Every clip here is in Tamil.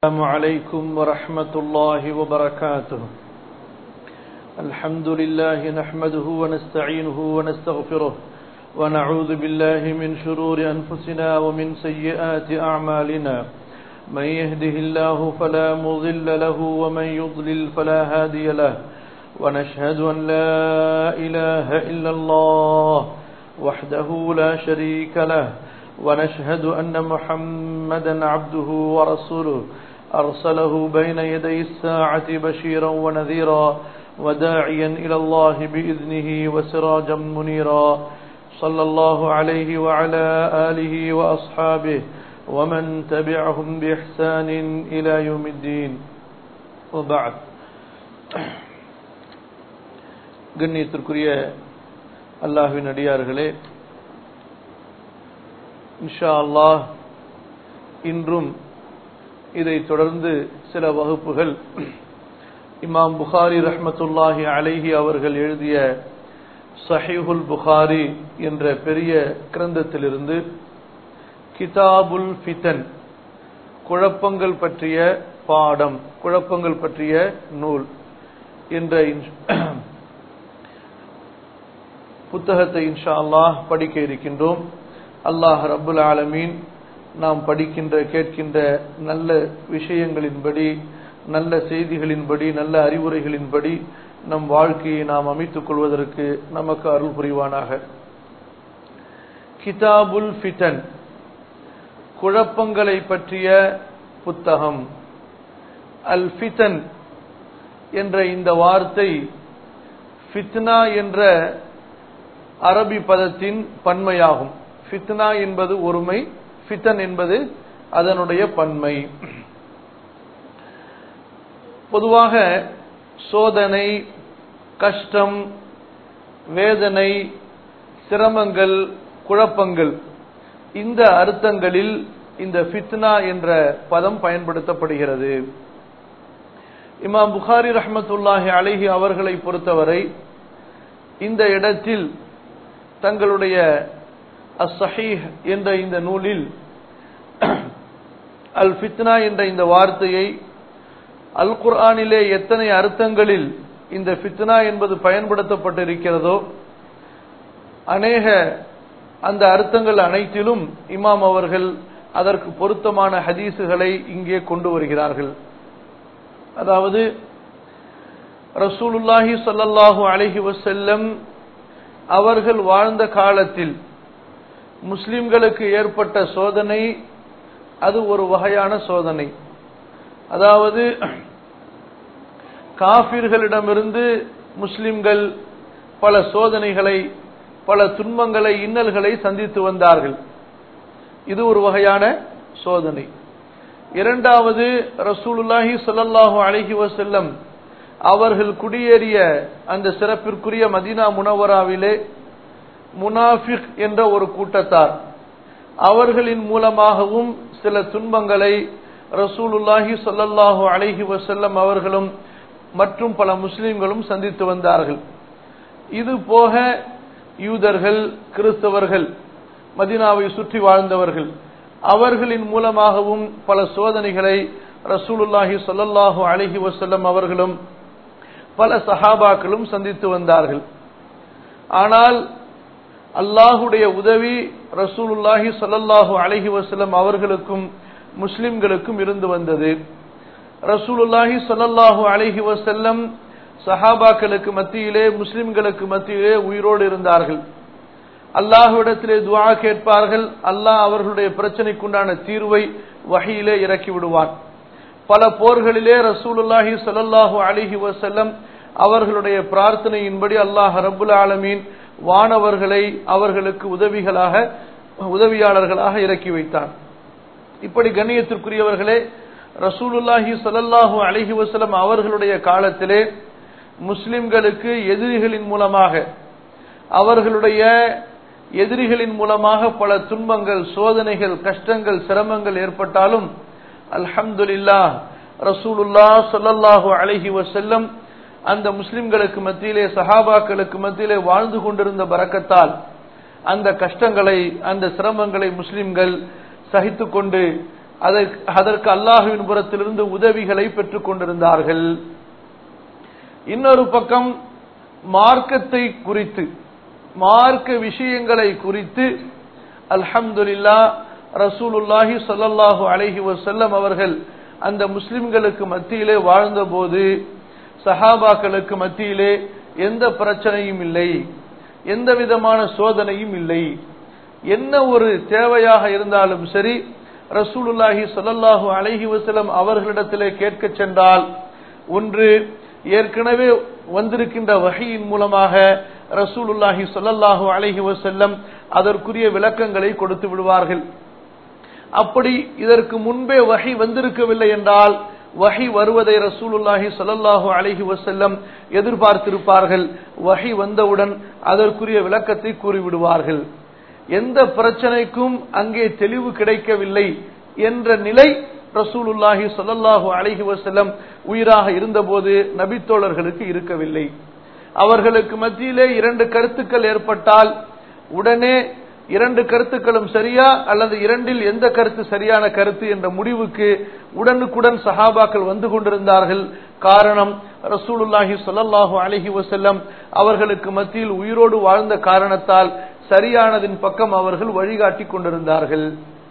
السلام عليكم ورحمة الله وبركاته الحمد لله نحمده ونستعينه ونستغفره ونعوذ بالله من شرور أنفسنا ومن سيئات أعمالنا من يهده الله فلا مضل له ومن يضلل فلا هادي له ونشهد أن لا إله إلا الله وحده لا شريك له ونشهد أن محمدا عبده ورسوله أرسله بين يدي الساعة بشيرا ونذيرا وداعيا إلى الله بإذنه وسراجا منيرا صلى الله عليه وعلى آله وأصحابه ومن تبعهم بإحسان إلى يوم الدين وبعد கண்ணியத்திற்குரிய அல்லாஹ்வின் அடியார்களே இன்ஷா அல்லாஹ் இன்றும் இதை தொடர்ந்து சில வகுப்புகள் இமாம் புகாரி ரஹ்மத்துல்லாஹி அலைஹி அவர்கள் எழுதிய சஹீஹுல் புகாரி என்ற பெரிய கிரந்தத்திலிருந்து கிதாபுல் ஃபிதன் குழப்பங்கள் பற்றிய பாடம் குழப்பங்கள் பற்றிய நூல் என்ற புத்தகத்தை இன்ஷா அல்லாஹ் படிக்க இருக்கின்றோம் அல்லாஹ் ரபுல் ஆலமீன் நாம் படிக்கின்ற கேட்கின்ற நல்ல விஷயங்களின்படி நல்ல செய்திகளின்படி நல்ல அறிவுரைகளின்படி நம் வாழ்க்கையை நாம் அமைத்துக் கொள்வதற்கு நமக்கு அருள் புரிவானாக கிதாபுல் ஃபிதன் குழப்பங்களை பற்றிய புத்தகம் அல் ஃபிதன் என்ற இந்த வார்த்தை ஃபித்னா என்ற அரபி பதத்தின் பன்மையாகும் ஃபித்னா என்பது ஒருமை ஃபித்தன் என்பது அதனுடைய பன்மை பொதுவாக சோதனை கஷ்டம் வேதனை சிரமங்கள் குழப்பங்கள் இந்த அர்த்தங்களில் இந்த ஃபித்னா என்ற பதம் பயன்படுத்தப்படுகிறது இமாம் புகாரி ரஹமத்துல்லாஹி அலிஹி அவர்களை பொறுத்தவரை இந்த இடத்தில் தங்களுடைய அஸ்ஸஹீஹ் என்ற இந்த நூலில் அல் ஃபித்னா என்ற இந்த வார்த்தையை அல் குர்ஆனிலே எத்தனை அர்த்தங்களில் இந்த ஃபித்னா என்பது பயன்படுத்தப்பட்டிருக்கிறதோ அநேக அந்த அர்த்தங்கள் அனைத்திலும் இமாம் அவர்கள் அதற்கு பொருத்தமான ஹதீசுகளை இங்கே கொண்டு வருகிறார்கள் அதாவது ரசூலுல்லாஹி சொல்லல்லாஹு அலஹி வசல்லம் அவர்கள் வாழ்ந்த காலத்தில் முஸ்லிம்களுக்கு ஏற்பட்ட சோதனை அது ஒரு வகையான சோதனை அதாவது காபிர்களிடமிருந்து முஸ்லிம்கள் பல சோதனைகளை பல துன்பங்களை இன்னல்களை சந்தித்து வந்தார்கள் இது ஒரு வகையான சோதனை இரண்டாவது ரசூலுல்லாஹி சொல்லல்லாஹு அலஹி வசல்லம் அவர்கள் குடியேறிய அந்த சிறப்பிற்குரிய மதீனா முனவராவிலே முனாஃபிக் என்ற ஒரு கூட்டத்தார் அவர்களின் மூலமாகவும் சில துன்பங்களை ரசூலுல்லாஹி சொல்லல்லாஹு அலஹி வசல்லம் அவர்களும் மற்றும் பல முஸ்லிம்களும் சந்தித்து வந்தார்கள் இது போக யூதர்கள் கிறிஸ்தவர்கள் மதினாவை சுற்றி வாழ்ந்தவர்கள் அவர்களின் மூலமாகவும் பல சோதனைகளை ரசூலுல்லாஹி சொல்லல்லாஹு அலஹி வசல்லம் அவர்களும் பல சஹாபாக்களும் சந்தித்து வந்தார்கள் ஆனால் அல்லாஹுடைய உதவி ரசூலுல்லாஹி சொல்லல்லாஹு அலஹி வசல்லம் அவர்களுக்கும் முஸ்லிம்களுக்கும் இருந்து வந்தது ரசூலுல்லாஹி சொல்லல்லாஹு அலஹி வசல்லம் சஹாபாக்களுக்கு மத்தியிலே முஸ்லிம்களுக்கு மத்தியிலே உயிரோடு இருந்தார்கள் அல்லாஹுவிடத்திலே துவா கேட்பார்கள் அல்லாஹ் அவர்களுடைய பிரச்சனைக்குண்டான தீர்வை வகையிலே இறக்கி விடுவான் பல போர்களிலே ரசூலுல்லாஹி சொல்லல்லாஹு அலிஹி வசல்லம் அவர்களுடைய பிரார்த்தனையின்படி அல்லாஹ் ரபுல் ஆலமீன் வானவர்களை அவர்களுக்கு உதவிகளாக உதவியாளர்களாக இறக்கி வைத்தான் இப்படி கண்ணியத்திற்குரியவர்களே ரசூலுல்லாஹி சொல்லல்லாஹு அலிஹி வசலம் அவர்களுடைய காலத்திலே முஸ்லிம்களுக்கு எதிரிகளின் மூலமாக அவர்களுடைய எதிரிகளின் மூலமாக பல துன்பங்கள் சோதனைகள் கஷ்டங்கள் சிரமங்கள் ஏற்பட்டாலும் அல்ஹம்துல்லா ரசூலுல்லா சொல்லல்லாஹு அலஹி வசல்லம் அந்த முஸ்லிம்களுக்கு மத்தியிலே சஹாபாக்களுக்கு மத்தியிலே வாழ்ந்து கொண்டிருந்த பறக்கத்தால் அந்த கஷ்டங்களை அந்த சிரமங்களை முஸ்லிம்கள் சகித்து கொண்டு அதற்கு அதற்கு அல்லாஹுவின் புறத்திலிருந்து உதவிகளை பெற்றுக் கொண்டிருந்தார்கள் இன்னொரு பக்கம் மார்க்கத்தை குறித்து மார்க்க விஷயங்களை குறித்து அல்ஹம்துலில்லா ரசூலுல்லாஹி ஸல்லல்லாஹு அலைஹி வஸல்லம் அவர்கள் அந்த முஸ்லிம்களுக்கு மத்தியிலே வாழ்ந்தபோது சஹாபாக்களுக்கு மத்தியிலே எந்த பிரச்சனையும் இல்லை எந்த விதமான சோதனையும் இல்லை என்ன ஒரு தேவையாக இருந்தாலும் சரி ரசூலுல்லாஹி ஸல்லல்லாஹு அலைஹி வஸல்லம் அவர்களிடத்திலே கேட்கச் சென்றால் ஒன்று ஏற்கனவே வந்திருக்கின்ற வகையின் மூலமாக ரசூலுல்லாஹி ஸல்லல்லாஹு அலைஹி வஸல்லம் அதற்குரிய விளக்கங்களை கொடுத்து விடுவார்கள் அப்படி இதற்கு முன்பே வகை வந்திருக்கவில்லை என்றால் வகை வருவதை ரசூலுல்லாஹி ஸல்லல்லாஹு அலைஹி வஸல்லம் எதிர்பார்த்திருப்பார்கள் வகை வந்தவுடன் அதற்குரிய விளக்கத்தை கூறிவிடுவார்கள் எந்த பிரச்சனைக்கும் அங்கே தெளிவு கிடைக்கவில்லை என்ற நிலை ரசூலுல்லாஹி ஸல்லல்லாஹு அலைஹி வஸல்லம் உயிராக இருந்தபோது நபித்தோழர்களுக்கு இருக்கவில்லை அவர்களுக்கு மத்தியிலே இரண்டு கருத்துக்கள் ஏற்பட்டால் உடனே இரண்டு கருத்துக்களும் சரியா அல்லது இரண்டில் எந்த கருத்து சரியான கருத்து என்ற முடிவுக்கு உடனுக்குடன் சஹாபாக்கள் வந்து கொண்டிருந்தார்கள் காரணம் ரசூலுல்லாஹி ஸல்லல்லாஹு அலைஹி வஸல்லம் அவர்களுக்கு மத்தியில் உயிரோடு வாழ்ந்த காரணத்தால் சரியானதின் பக்கம் அவர்கள் வழிகாட்டி கொண்டிருந்தார்கள்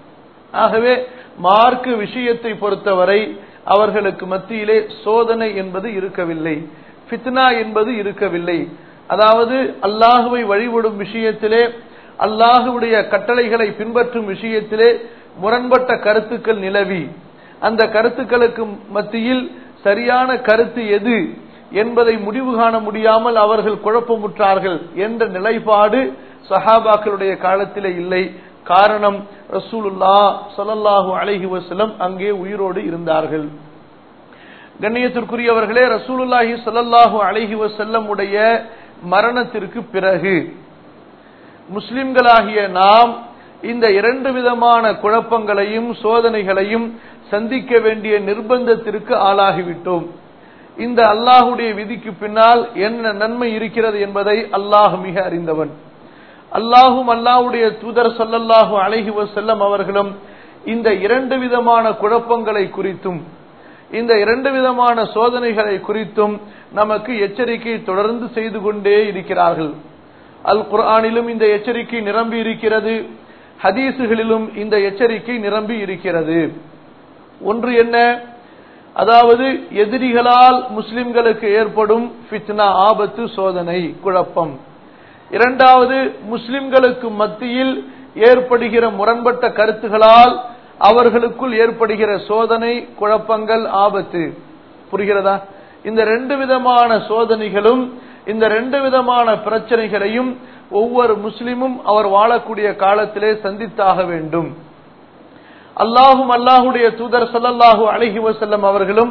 ஆகவே மார்க்க விஷயத்தை பொறுத்தவரை அவர்களுக்கு மத்தியிலே சோதனை என்பது இருக்கவில்லை ஃபித்னா என்பது இருக்கவில்லை அதாவது அல்லாஹுவை வழிபடும் விஷயத்திலே அல்லாஹுடைய கட்டளைகளை பின்பற்றும் விஷயத்திலே முரண்பட்ட கருத்துக்கள் நிலவி அந்த கருத்துக்களுக்கு மத்தியில் சரியான கருத்து எது என்பதை முடிவு காண முடியாமல் அவர்கள் குழப்பமுற்றார்கள் என்ற நிலைப்பாடு சஹாபாக்களுடைய காலத்திலே இல்லை காரணம் ரசூலுல்லா ஸல்லல்லாஹு அலைஹி வஸல்லம் அங்கே உயிரோடு இருந்தார்கள் கண்ணியத்திற்குரியவர்களே ரசூலுல்லாஹி ஸல்லல்லாஹு அலைஹி வஸல்லம் உடைய மரணத்திற்கு பிறகு முஸ்லிம்களாகிய நாம் இந்த இரண்டு விதமான குழப்பங்களையும் சோதனைகளையும் சந்திக்க வேண்டிய நிர்பந்தத்திற்கு ஆளாகிவிட்டோம் இந்த அல்லாஹுடைய விதிக்கு பின்னால் என்ன நன்மை இருக்கிறது என்பதை அல்லாஹ் மிக அறிந்தவன் அல்லாஹும் அல்லாஹுடைய தூதர் சல்லல்லாஹு அலைஹி வசல்லம் அவர்களும் இந்த இரண்டு விதமான குழப்பங்களை குறித்தும் இந்த இரண்டு விதமான சோதனைகளை குறித்தும் நமக்கு எச்சரிக்கை தொடர்ந்து செய்து கொண்டே இருக்கிறார்கள் அல் குர்ஆனிலும் இந்த எச்சரிக்கை நிரம்பி இருக்கிறது ஹதீசுகளிலும் இந்த எச்சரிக்கை நிரம்பி இருக்கிறது ஒன்று என்ன அதாவது எதிரிகளால் முஸ்லிம்களுக்கு ஏற்படும் ஃபித்னா ஆபத்து சோதனை குழப்பம் இரண்டாவது முஸ்லிம்களுக்கு மத்தியில் ஏற்படுகிற முரண்பட்ட கருத்துகளால் அவர்களுக்குள் ஏற்படுகிற சோதனை குழப்பங்கள் ஆபத்து புரிகிறதா இந்த ரெண்டு விதமான சோதனைகளும் இந்த ரெண்டு விதமான பிரச்சனைகளையும் ஒவ்வொரு முஸ்லிமும் அவர் வாழக்கூடிய காலத்திலே சந்தித்தாக வேண்டும் அல்லாஹும் அல்லாஹுடைய தூதர் சல்லல்லாஹு அலஹி வசல்லம் அவர்களும்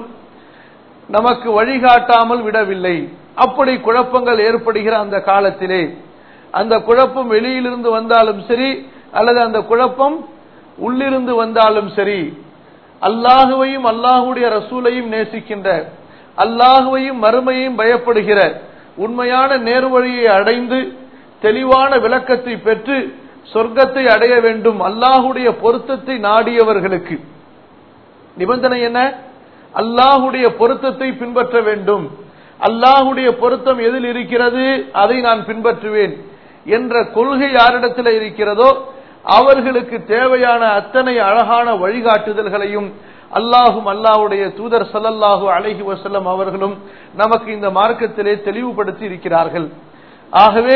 நமக்கு வழிகாட்டாமல் விடவில்லை அப்படி குழப்பங்கள் ஏற்படுகிற அந்த காலத்திலே அந்த குழப்பம் வெளியிலிருந்து வந்தாலும் சரி அல்லது அந்த குழப்பம் உள்ளிருந்து வந்தாலும் சரி அல்லாஹுவையும் அல்லாஹுடைய ரசூலையும் நேசிக்கின்ற அல்லாஹுவையும் மறுமையும் பயப்படுகிற உண்மையான நேர்வழியை அடைந்து தெளிவான விளக்கத்தை பெற்று சொர்க்கத்தை அடைய வேண்டும் அல்லாஹுடைய பொருத்தத்தை நாடியவர்களுக்கு நிபந்தனை என்ன அல்லாஹுடைய பொருத்தத்தை பின்பற்ற வேண்டும் அல்லாஹுடைய பொருத்தம் எதில் இருக்கிறது அதை நான் பின்பற்றுவேன் என்ற கொள்கை யாரிடத்தில் இருக்கிறதோ அவர்களுக்கு தேவையான அத்தனை அழகான வழிகாட்டுதல்களையும் அல்லாஹும் அல்லாஹுடைய தூதர் சல்லல்லாஹு அலஹி வசல்லம் அவர்களும் நமக்கு இந்த மார்க்கத்திலே தெளிவுபடுத்தி இருக்கிறார்கள் ஆகவே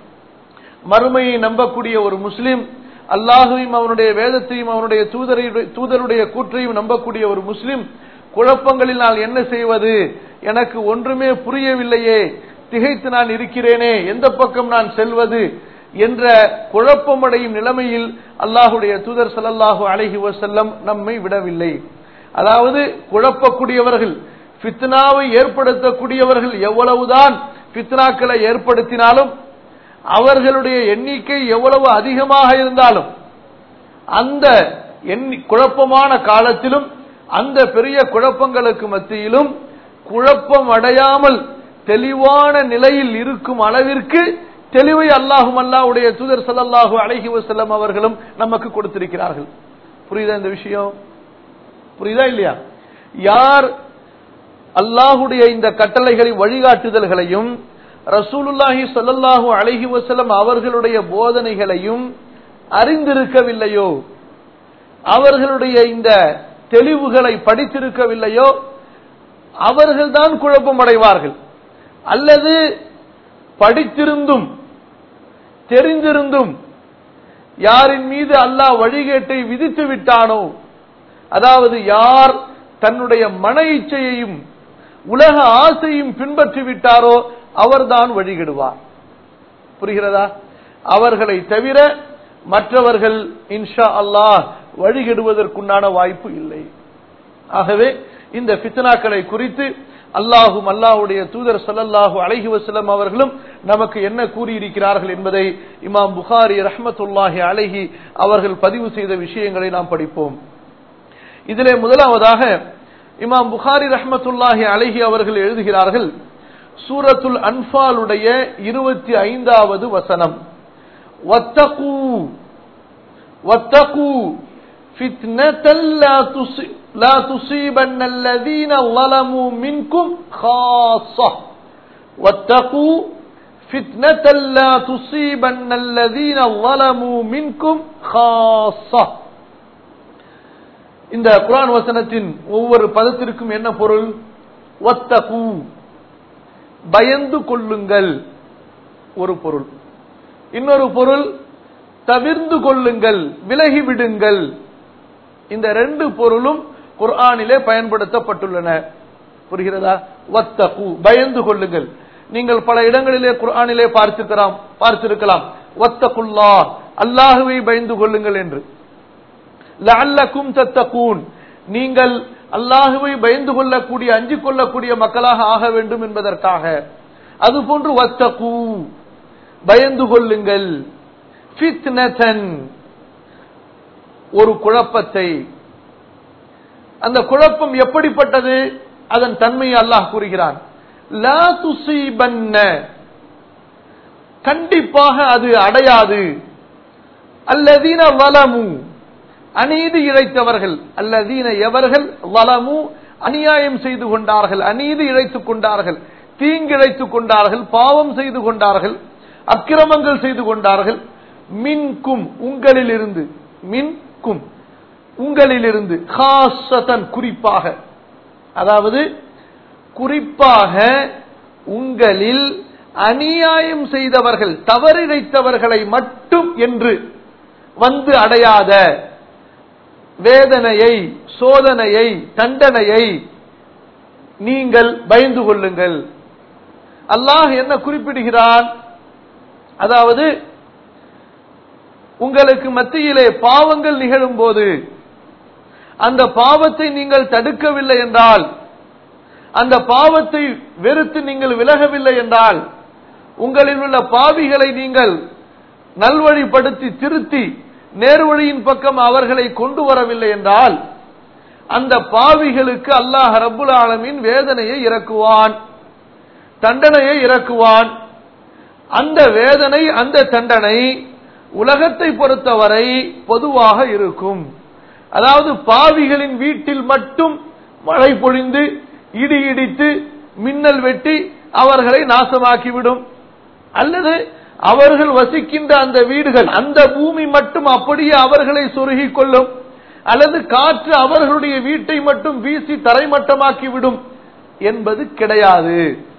மறுமையை நம்பக்கூடிய ஒரு முஸ்லிம் அல்லாஹுவையும் அவனுடைய வேதத்தையும் அவனுடைய தூதருடைய கூற்றையும் நம்பக்கூடிய ஒரு முஸ்லிம் குழப்பங்களில் நான் என்ன செய்வது எனக்கு ஒன்றுமே புரியவில்லையே திகைத்து நான் இருக்கிறேனே எந்த பக்கம் நான் செல்வது என்ற குழப்பமடையும் நிலைமையில் அல்லாஹுடைய தூதர் சல்லல்லாஹு அலஹி வசல்லம் நம்மை விடவில்லை அதாவது குழப்பக்கூடியவர்கள் பித்னாவை ஏற்படுத்தக்கூடியவர்கள் எவ்வளவுதான் பித்னாக்களை ஏற்படுத்தினாலும் அவர்களுடைய எண்ணிக்கை எவ்வளவு அதிகமாக இருந்தாலும் அந்த எண்ணி குழப்பமான காலத்திலும் அந்த பெரிய குழப்பங்களுக்கு மத்தியிலும் குழப்பம் அடையாமல் தெளிவான நிலையில் இருக்கும் அளவிற்கு தெளிவை அல்லாஹும் அல்லாஹுடைய தூதர் சல்லாஹூ அலஹி வசல்லம் அவர்களும் நமக்கு கொடுத்திருக்கிறார்கள் புரியுதா இந்த விஷயம் புரியுதா இல்லையா யார் அல்லாஹுடைய இந்த கட்டளைகளை வழிகாட்டுதல்களையும் ரசூலுல்லாஹி ஸல்லல்லாஹு அலைஹி வஸல்லம் அவர்களுடைய போதனைகளையும் அறிந்திருக்கவில்லையோ அவர்களுடைய இந்த தெளிவுகளை படித்திருக்கவில்லையோ அவர்கள்தான் குழப்பம் அடைவார்கள் அல்லது படித்திருந்தும் தெரிந்திருந்தும் யாரின் மீது அல்லாஹ் வழிகேட்டை விதித்து விட்டானோ அதாவது யார் தன்னுடைய மன இச்சையையும் உலக ஆசையும் பின்பற்றி விட்டாரோ அவர்தான் வழிகெடுவார் புரிகிறதா அவர்களை தவிர மற்றவர்கள் இன்ஷா அல்லாஹ் வழிகெடுவதற்குண்டான வாய்ப்பு இல்லை ஆகவே இந்த ஃபித்னாக்களை குறித்து அல்லாஹும் அல்லாஹுடைய தூதர் ஸல்லல்லாஹு அலைஹி வஸல்லம் அவர்களும் நமக்கு என்ன கூறியிருக்கிறார்கள் என்பதை இமாம் புகாரி ரஹ்மத்துல்லாஹி அலைஹி அவர்கள் பதிவு செய்த விஷயங்களை நாம் படிப்போம் இதிலே முதலாவதாக இமாம் புகாரி ரஹ்மத்துல்லாஹி அலைஹி அவர்கள் எழுதுகிறார்கள் சூரத்துல் அன்பாலுடைய இருபத்தி ஐந்தாவது வசனம் வத்தகு வத்தகு فتنة لا تصيب لا تصيبن الذين ظلموا منكم خاصة واتقوا فتنة لا تصيبن الذين ظلموا منكم خاصة இந்த குரான் வசனத்தின் ஒவ்வொரு பதத்திற்கும் என்ன பொருள் ஒத்தகு பயந்து கொள்ளுங்கள் ஒரு பொருள் இன்னொரு பொருள் தவிர்ந்து கொள்ளுங்கள் விலகிவிடுங்கள் இந்த ரெண்டு பொருளும் குர்ஆனிலே பயன்படுத்தப்பட்டுள்ளன புரிகிறதா வத்தகு பயந்து கொள்ளுங்கள் நீங்கள் பல இடங்களிலே குர்ஆனிலே பார்த்திருக்கலாம் பார்த்திருக்கலாம் வத்தகுல்லா அல்லாஹுவை பயந்து கொள்ளுங்கள் என்று லஅல்லக்கும் தத்தகூன் நீங்கள் அல்லாஹுவை பயந்து கொள்ளக்கூடிய அஞ்சு கொள்ளக்கூடிய மக்களாக ஆக வேண்டும் என்பதற்காக அதுபோன்று வத்தகு பயந்து கொள்ளுங்கள் ஃபித்னதன் ஒரு குழப்பத்தை அந்த குழப்பம் எப்படிப்பட்டது அதன் தன்மையை அல்லாஹ் கூறுகிறான் லா துசீபன்ன கண்டிப்பாக அது அடையாது அல்லதீன வலமு அநீதி இழைத்தவர்கள் அல்லதீன எவர்கள் வலமு அநியாயம் செய்து கொண்டார்கள் அநீதி இழைத்துக் கொண்டார்கள் தீங்கிழைத்துக் கொண்டார்கள் பாவம் செய்து கொண்டார்கள் அக்கிரமங்கள் செய்து கொண்டார்கள் மின்கும் உங்களிலிருந்து மின்கும் உங்களிலிருந்து ஹாசதன் குறிப்பாக அதாவது குறிப்பாக உங்களில் அநியாயம் செய்தவர்கள் தவறிழைத்தவர்களை மட்டும் என்று வந்து அடையாத வேதனையை சோதனையை தண்டனையை நீங்கள் பயந்து கொள்ளுங்கள் அல்லாஹ் என்ன குறிப்பிடுகிறான் அதாவது உங்களுக்கு மத்தியிலே பாவங்கள் நிகழும் போது அந்த பாவத்தை நீங்கள் தடுக்கவில்லை என்றால் அந்த பாவத்தை வெறுத்து நீங்கள் விலகவில்லை என்றால் உங்களில் உள்ள பாவிகளை நீங்கள் நல்வழிப்படுத்தி திருத்தி நேர்வழியின் பக்கம் அவர்களை கொண்டு வரவில்லை என்றால் அந்த பாவிகளுக்கு அல்லாஹ் ரப்புல் ஆலமின் வேதனையை இறக்குவான் தண்டனையை இறக்குவான் அந்த வேதனை அந்த தண்டனை உலகத்தை பொறுத்தவரை பொதுவாக இருக்கும் அதாவது பாவிகளின் வீட்டில் மட்டும் மழை பொழிந்து இடி இடித்து மின்னல் வெட்டி அவர்களை நாசமாக்கிவிடும் அல்லது அவர்கள் வசிக்கின்ற அந்த வீடுகள் அந்த பூமி மட்டும் அப்படியே அவர்களை சொருகிக் கொள்ளும் அல்லது காற்று அவர்களுடைய வீட்டை மட்டும் வீசி தரைமட்டமாக்கிவிடும் என்பது கிடையாது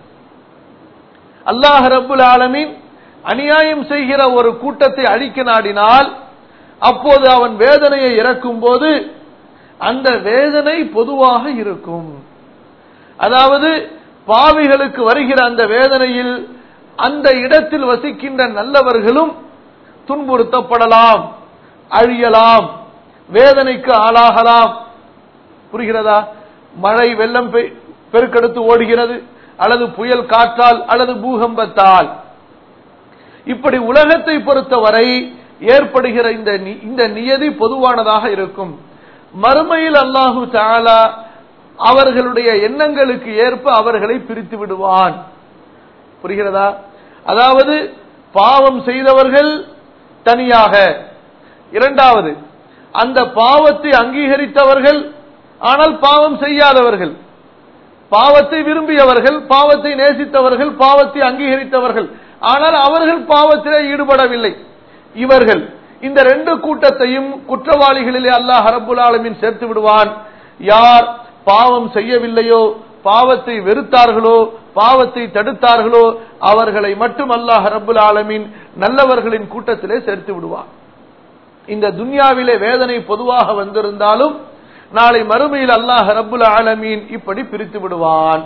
அல்லாஹ் ரபுல் ஆலமீன் அநியாயம் செய்கிற ஒரு கூட்டத்தை அழிக்க நாடினால் அப்போது அவன் வேதனையை இறக்கும் போது அந்த வேதனை பொதுவாக இருக்கும் அதாவது பாவிகளுக்கு வருகிற அந்த வேதனையில் அந்த இடத்தில் வசிக்கின்ற நல்லவர்களும் துன்புறுத்தப்படலாம் அழியலாம் வேதனைக்கு ஆளாகலாம் புரிகிறதா மழை வெள்ளம் பெ- பெருக்கெடுத்து ஓடுகிறது அல்லது புயல் காற்றால் அல்லது பூகம்பத்தால் இப்படி உலகத்தை பொறுத்தவரை ஏற்படுகிற இந்த நி- இந்த நியதி பொதுவானதாக இருக்கும் மறுமையில் அல்லாஹு தாலா அவர்களுடைய எண்ணங்களுக்கு ஏற்ப அவர்களை பிரித்து விடுவான் புரிகிறதா அதாவது பாவம் செய்தவர்கள் தனியாக இரண்டாவது அந்த பாவத்தை அங்கீகரித்தவர்கள் ஆனால் பாவம் செய்யாதவர்கள் பாவத்தை விரும்பியவர்கள் பாவத்தை நேசித்தவர்கள் பாவத்தை அங்கீகரித்தவர்கள் ஆனால் அவர்கள் பாவத்திலே ஈடுபடவில்லை இவர்கள் இந்த ரெண்டு கூட்டத்தையும் குற்றவாளிகளிலே அல்லாஹ் ரப்புல் ஆலமீன் சேர்த்து விடுவான் யார் பாவம் செய்யவில்லையோ பாவத்தை வெறுத்தார்களோ பாவத்தை தடுத்தார்களோ அவர்களை மட்டும் அல்லாஹ் ரப்புல் ஆலமீன் நல்லவர்களின் கூட்டத்திலே சேர்த்து விடுவான் இந்த துன்யாவிலே வேதனை பொதுவாக வந்திருந்தாலும் நாளை மறுமையில் அல்லாஹ் ரப்புல் ஆலமீன் இப்படி பிரித்து விடுவான்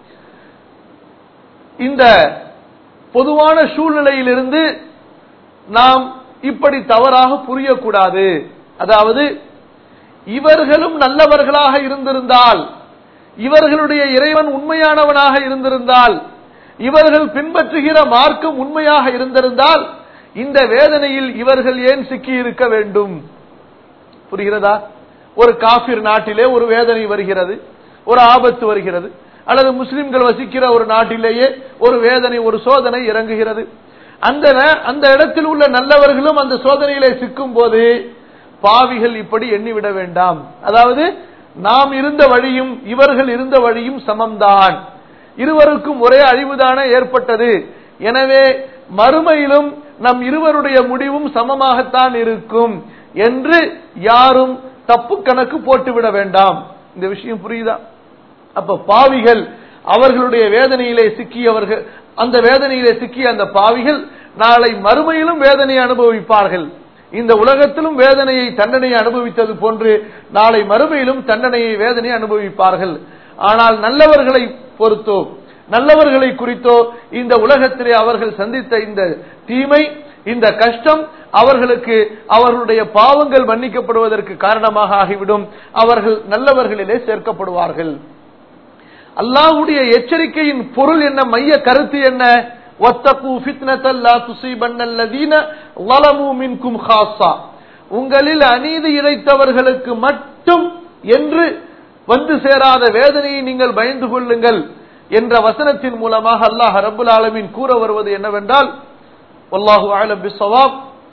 இந்த பொதுவான சூழ்நிலையிலிருந்து நாம் இப்படி தவறாக புரியக்கூடாது அதாவது இவர்களும் நல்லவர்களாக இருந்திருந்தால் இவர்களுடைய இறைவன் உண்மையானவனாக இருந்திருந்தால் இவர்கள் பின்பற்றுகிற மார்க்கம் உண்மையாக இருந்திருந்தால் இந்த வேதனையில் இவர்கள் ஏன் சிக்கி இருக்க வேண்டும் புரிகிறதா ஒரு காபிர் நாட்டிலே ஒரு வேதனை வருகிறது ஒரு ஆபத்து வருகிறது அல்லது முஸ்லிம்கள் வசிக்கிற ஒரு நாட்டிலேயே ஒரு வேதனை ஒரு சோதனை இறங்குகிறது அந்த நே- அந்த இடத்தில் உள்ள நல்லவர்களும் அந்த சோதனையிலே சிக்கும் போது பாவிகள் இப்படி எண்ணிவிட வேண்டாம் அதாவது நாம் இருந்த வழியும் இவர்கள் இருந்த வழியும் சமம்தான் இருவருக்கும் ஒரே அழிவுதானே ஏற்பட்டது எனவே மறுமையிலும் நம் இருவருடைய முடிவும் சமமாகத்தான் இருக்கும் என்று யாரும் தப்பு கணக்கு போட்டுவிட வேண்டாம் இந்த விஷயம் புரியுதா அப்ப பாவிகள் அவர்களுடைய வேதனையிலே சிக்கியவர்கள் அந்த வேதனையிலே சிக்கிய அந்த பாவிகள் நாளை மறுமையிலும் வேதனையை அனுபவிப்பார்கள் இந்த உலகத்திலும் வேதனையை தண்டனையை அனுபவித்தது போன்று நாளை மறுமையிலும் தண்டனையை வேதனையை அனுபவிப்பார்கள் ஆனால் நல்லவர்களை பொறுத்தோ நல்லவர்களை குறித்தோ இந்த உலகத்திலே அவர்கள் சந்தித்த இந்த தீமை இந்த கஷ்டம் அவர்களுக்கு அவர்களுடைய பாவங்கள் மன்னிக்கப்படுவதற்கு காரணமாக ஆகிவிடும் அவர்கள் நல்லவர்களிலே சேர்க்கப்படுவார்கள் அல்லாஹ்வுடைய எச்சரிக்கையின் பொருள் என்ன மைய கருத்து என்ன ஒத்தகு ஃபித்னத்தல் லா துஸீபன்னல்லதீன ظلموا منكم خاصة உங்களில் அநீதி இழைத்தவர்களுக்கு மட்டும் என்று வந்து சேராத வேதனையை நீங்கள் பயந்து கொள்ளுங்கள் என்ற வசனத்தின் மூலமாக அல்லாஹ் ரப்புல் ஆலமீன் கூற வருவது என்னவென்றால் வல்லாஹு அலம் பிஸ்ஸவாப்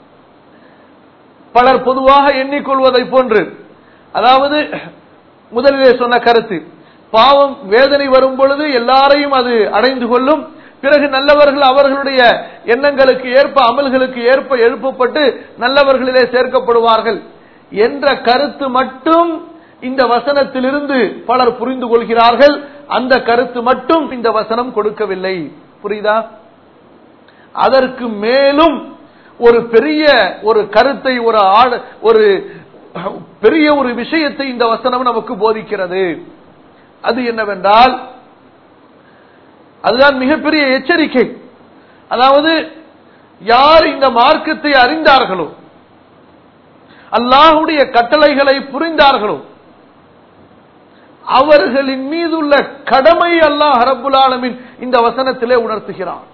பலர் பொதுவாக எண்ணிக்கொள்வதை போன்று அதாவது முதலிலே சொன்ன கருத்து பாவம் வேதனை வரும் பொழுது எல்லாரையும் அது அடைந்து கொள்ளும் பிறகு நல்லவர்கள் அவர்களுடைய எண்ணங்களுக்கு ஏற்ப அமல்களுக்கு ஏற்ப எழுப்பப்பட்டு நல்லவர்களிலே சேர்க்கப்படுவார்கள் என்ற கருத்து மட்டும் இந்த வசனத்திலிருந்து பலர் புரிந்து கொள்கிறார்கள் அந்த கருத்து மட்டும் இந்த வசனம் கொடுக்கவில்லை புரியுதா அதற்கு மேலும் ஒரு பெரிய ஒரு கருத்தை ஒரு ஆழ- ஒரு பெரிய ஒரு விஷயத்தை இந்த வசனம் நமக்கு போதிக்கிறது அது என்னவென்றால் அதுதான் மிகப்பெரிய எச்சரிக்கை அதாவது யார் இந்த மார்க்கத்தை அறிந்தார்களோ அல்லாஹுடைய கட்டளைகளை புரிந்தார்களோ அவர்களின் மீதுள்ள கடமை அல்லாஹ் ரப்புல் ஆலமீன் இந்த வசனத்திலே உணர்த்துகிறான்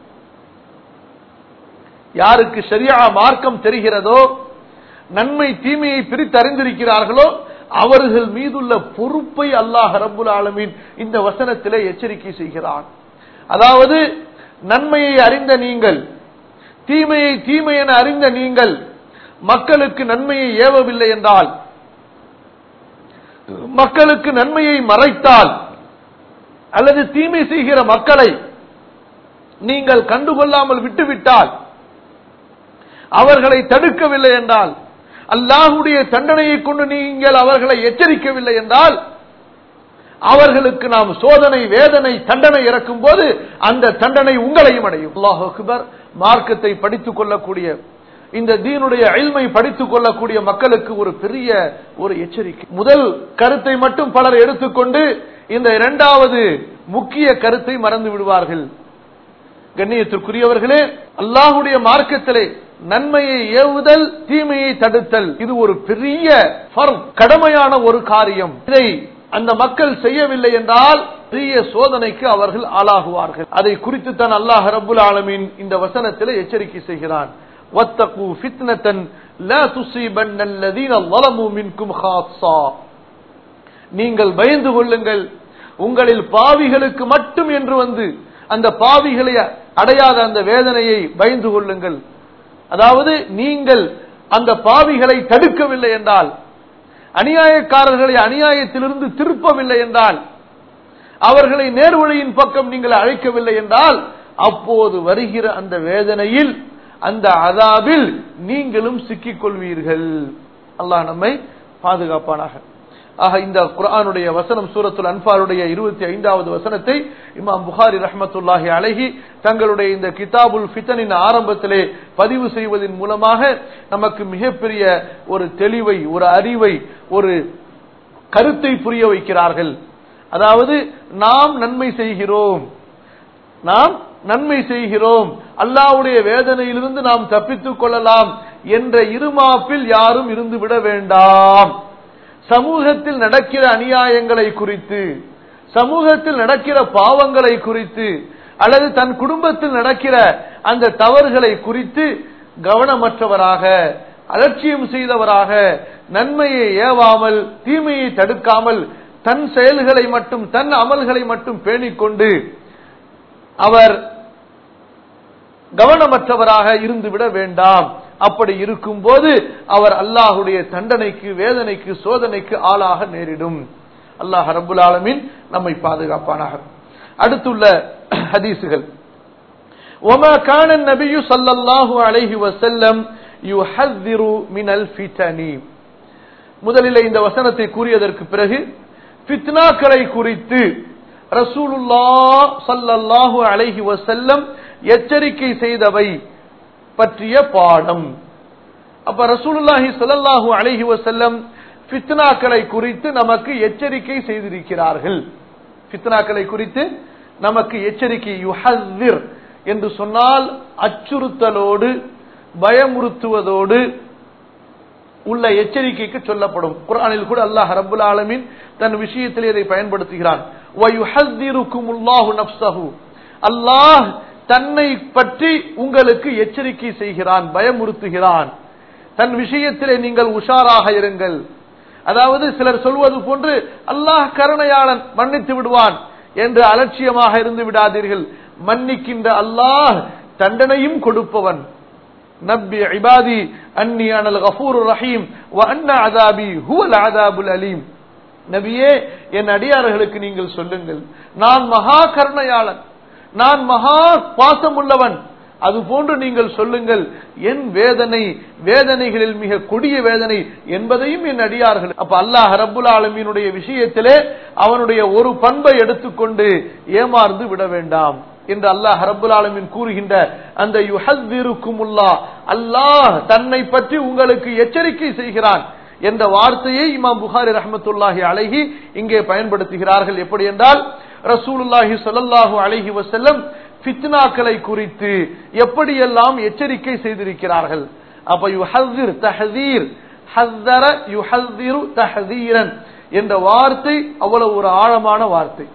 யாருக்கு சரியா மார்க்கம் தெரிகிறதோ நன்மை தீமையை பிரித்து அறிந்திருக்கிறார்களோ அவர்கள் மீதுள்ள பொறுப்பை அல்லாஹ் ரப்புல் ஆலமீன் இந்த வசனத்திலே எச்சரிக்கை செய்கிறான் அதாவது நன்மையை அறிந்த நீங்கள் தீமையை தீமை என அறிந்த நீங்கள் மக்களுக்கு நன்மையை ஏவவில்லை என்றால் மக்களுக்கு நன்மையை மறைத்தால் அல்லது தீமை செய்கிற மக்களை நீங்கள் கண்டுகொள்ளாமல் விட்டுவிட்டால் அவர்களை தடுக்கவில்லை என்றால் அல்லாஹுடைய தண்டனையை கொண்டு நீங்கள் அவர்களை எச்சரிக்கவில்லை என்றால் அவர்களுக்கு நாம் சோதனை வேதனை தண்டனை இறக்கும் போது அந்த தண்டனை உங்களையும் அடையும் அல்லாஹ் அக்பர் மார்க்கத்தை படித்துக் கொள்ளக்கூடிய இந்த தீனுடைய அயல்மை படித்துக் கொள்ளக்கூடிய மக்களுக்கு ஒரு பெரிய ஒரு எச்சரிக்கை முதல் கருத்தை மட்டும் பலர் எடுத்துக்கொண்டு இந்த இரண்டாவது முக்கிய கருத்தை மறந்து விடுவார்கள் கண்ணியத்திற்குரியவர்களே அல்லாஹுடைய மார்க்கத்திலே நன்மையை ஏவுதல் தீமையை தடுத்தல் இது ஒரு பெரிய ஃபர்ம், கடமையான ஒரு காரியம் இதை அந்த மக்கள் செய்யவில்லை என்றால் பெரிய சோதனைக்கு அவர்கள் ஆளாகுவார்கள் அதை குறித்து தான் அல்லாஹ் ரப்புல் ஆலமீன் இந்த வசனத்திலே எச்சரிக்கை செய்கிறான் وَاتَّقُوا فِتْنَةً لَا تُصِيبَنَّ الَّذِينَ ظَلَمُوا مِنكُمْ خَاصَّةً நீங்கள் பயந்து கொள்ளுங்கள் உங்களில் பாவிகளுக்கு மட்டும் என்று வந்து அந்த பாவிகளை அடையாத அந்த வேதனையை பயந்து கொள்ளுங்கள் அதாவது நீங்கள் அந்த பாவிகளை தடுக்கவில்லை என்றால் அநியாயக்காரர்களை அநியாயத்திலிருந்து திருப்பவில்லை என்றால் அவர்களை நேர்வழியின் பக்கம் நீங்கள் அழைக்கவில்லை என்றால் அப்போது வருகிற அந்த வேதனையில் அந்த அதாபில் நீங்களும் சிக்கிக் கொள்வீர்கள் அல்லாஹ் நம்மை பாதுகாப்பானாக ஆக இந்த குர்ஆனுடைய வசனம் சூரத்துல் அன்பாருடைய இருபத்தி ஐந்தாவது வசனத்தை இமாம் புகாரி ரஹமத்துல்லாஹி அழகி தங்களுடைய இந்த கிதாபுல் ஃபித்தனின் ஆரம்பத்திலே பதிவு செய்வதன் மூலமாக நமக்கு மிகப்பெரிய ஒரு தெளிவை ஒரு அறிவை ஒரு கருத்தை புரிய வைக்கிறார்கள் அதாவது நாம் நன்மை செய்கிறோம் நாம் நன்மை செய்கிறோம் அல்லாவுடைய வேதனையிலிருந்து நாம் தப்பித்துக் கொள்ளலாம் என்ற இருமாப்பில் யாரும் இருந்து விட வேண்டாம் சமூகத்தில் நடக்கிற அநியாயங்களை குறித்து சமூகத்தில் நடக்கிற பாவங்களை குறித்து அல்லது தன் குடும்பத்தில் நடக்கிற அந்த தவறுகளை குறித்து கவனமற்றவராக அலட்சியம் செய்தவராக நன்மையை ஏவாமல் தீமையை தடுக்காமல் தன் செயல்களை மட்டும் தன் அமல்களை மட்டும் பேணிக்கொண்டு அவர் கவனமற்றவராக இருந்துவிட வேண்டாம் அப்படி இருக்கும் போது அவர் அல்லாஹுடைய தண்டனைக்கு வேதனைக்கு சோதனைக்கு ஆளாக நேரிடும் அல்லாஹ் ரபுல் ஆலமின் நம்மை பாதுகாப்பானாக அடுத்துள்ள ஹதீசுகள் وما كان النبي صلى الله عليه وسلم يحذر من الفتن முதலில் இந்த வசனத்தை கூறியதற்கு பிறகு ஃபித்னாக்களை குறித்து ரசூலுல்லா சல்லல்லாஹு அலைஹி வசல்லம் எச்சரிக்கை செய்தவை பற்றிய பாடம் அப்ப ரசூலுல்லாஹி ஸல்லல்லாஹு அலைஹி வஸல்லம் ஃபித்னாக்களை குறித்து நமக்கு எச்சரிக்கை செய்திருக்கிறார்கள் ஃபித்னாக்களை குறித்து நமக்கு எச்சரிக்கை யுஹذிர் என்று சொன்னால் அச்சுறுத்தலோடு பயமுறுத்துவதோடு உள்ள எச்சரிக்கைக்கு சொல்லப்படும் குர்ஆனில் கூட அல்லாஹ் ரப்புல் ஆலமீன் தன் விஷயத்தில் இதை பயன்படுத்துகிறான் வயுஹذிருக்குமுல்லாஹு நஃப்ஸஹு அல்லாஹ் தன்னை பற்றி உங்களுக்கு எச்சரிக்கை செய்கிறான் பயமுறுத்துகிறான் தன் விஷயத்திலே நீங்கள் உஷாராக இருங்கள் அதாவது சிலர் சொல்வது போன்று அல்லாஹ் கருணையாளன் மன்னித்து விடுவான் என்று அலட்சியமாக இருந்து விடாதீர்கள் மன்னிக்கின்ற அல்லாஹ் தண்டனையும் கொடுப்பவன் நப்பி இபாதி அன்னி அனல் கஃபூர் ரஹீம் வ அன்ன அதாபி ஹுவல் அதாபுல் அலீம் நபியே என் அடியார்களுக்கு நீங்கள் சொல்லுங்கள் நான் மகா கருணையாளன் நான் மகா பாசம் உள்ளவன் அது போன்று நீங்கள் சொல்லுங்கள் என் வேதனை வேதனைகளில் மிக கொடிய வேதனை என்பதையும் என் அடியார்கள் அப்ப அல்லாஹ் ரப்புல் ஆலமீனுடைய விஷயத்திலே அவனுடைய ஒரு பண்பை எடுத்துக்கொண்டு ஏமாந்து விட வேண்டாம் என்று அல்லாஹ் ரப்புல் ஆலமீன் கூறுகின்ற அந்த யுஹத்திருக்குமுல்லா அல்லாஹ் தன்னை பற்றி உங்களுக்கு எச்சரிக்கை செய்கிறான் என்ற வார்த்தையை இமாம் புகாரி ரஹமத்துல்லாஹி அழகி இங்கே பயன்படுத்துகிறார்கள் எப்படி என்றால் ரசூலுல்லாஹி சொல்லல்லாஹு அழகி வசல்லம் ஃபித்னாக்களை குறித்து எப்படியெல்லாம் எச்சரிக்கை செய்திருக்கிறார்கள் அப்ப யுஹிர் தஹதீர் ஹஸ்தர யுஹிரு தஹதீரன் என்ற வார்த்தை அவ்வளவு ஒரு ஆழமான வார்த்தை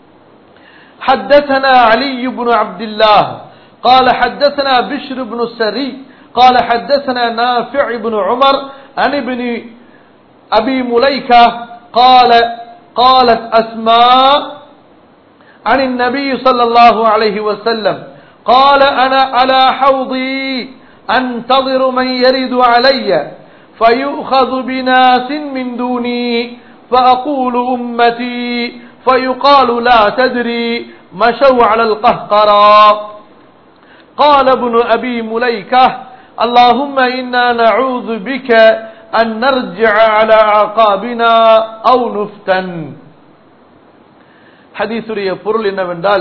حدثنا علي بن عبد الله قال حدثنا بشر بن السري قال حدثنا نافع بن عمر عن ابن أبي مليكة قال قالت أسماء عن النبي صلى الله عليه وسلم قال أنا على حوضي أنتظر من يرد علي فيؤخذ بناس من دوني فأقول أمتي فيقال لا تدري مشوا على القهقرى قال ابن أبي مليكة اللهم إنا نعوذ بك أن نرجع على عقابنا أو نفتن ஹதீசுடைய பொருள் என்னவென்றால்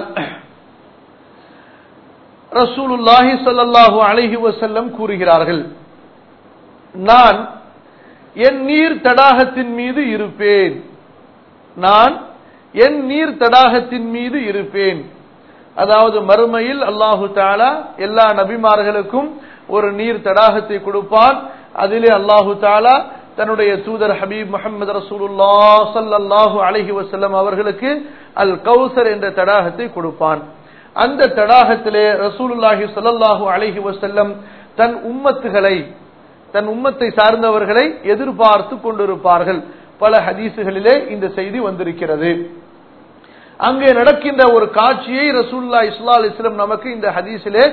ரசூலுல்லாஹி ஸல்லல்லாஹு அலைஹி வஸல்லம் கூறுகிறார்கள் நான் என் நீர் தடாகத்தின் மீது இருப்பேன் நான் என் நீர் தடாகத்தின் மீது இருப்பேன் அதாவது மறுமையில் அல்லாஹு தாலா எல்லா நபிமார்களுக்கும் ஒரு நீர் தடாகத்தை கொடுப்பான் அதிலே அல்லாஹு தாலா தன்னுடைய தூதர் ஹபீப் முகமது ரசூலுல்லா சல்லாஹூ அலஹி வசல்லம் அவர்களுக்கு அல் கௌசர் என்ற தடாகத்தை கொடுப்பான் அந்த தடாகத்திலே ரசூலுல்லாஹி சொல்லல்லாஹூ அலஹி வசல்லம் தன் உம்மத்துகளை தன் உம்மத்தை சார்ந்தவர்களை எதிர்பார்த்து கொண்டிருப்பார்கள் பல ஹதீசுகளிலே இந்த செய்தி வந்திருக்கிறது அங்கே நடக்கின்ற ஒரு காட்சியை ரசூல்லா இஸ்லா இஸ்லாம் நமக்கு இந்த ஹதீஸிலே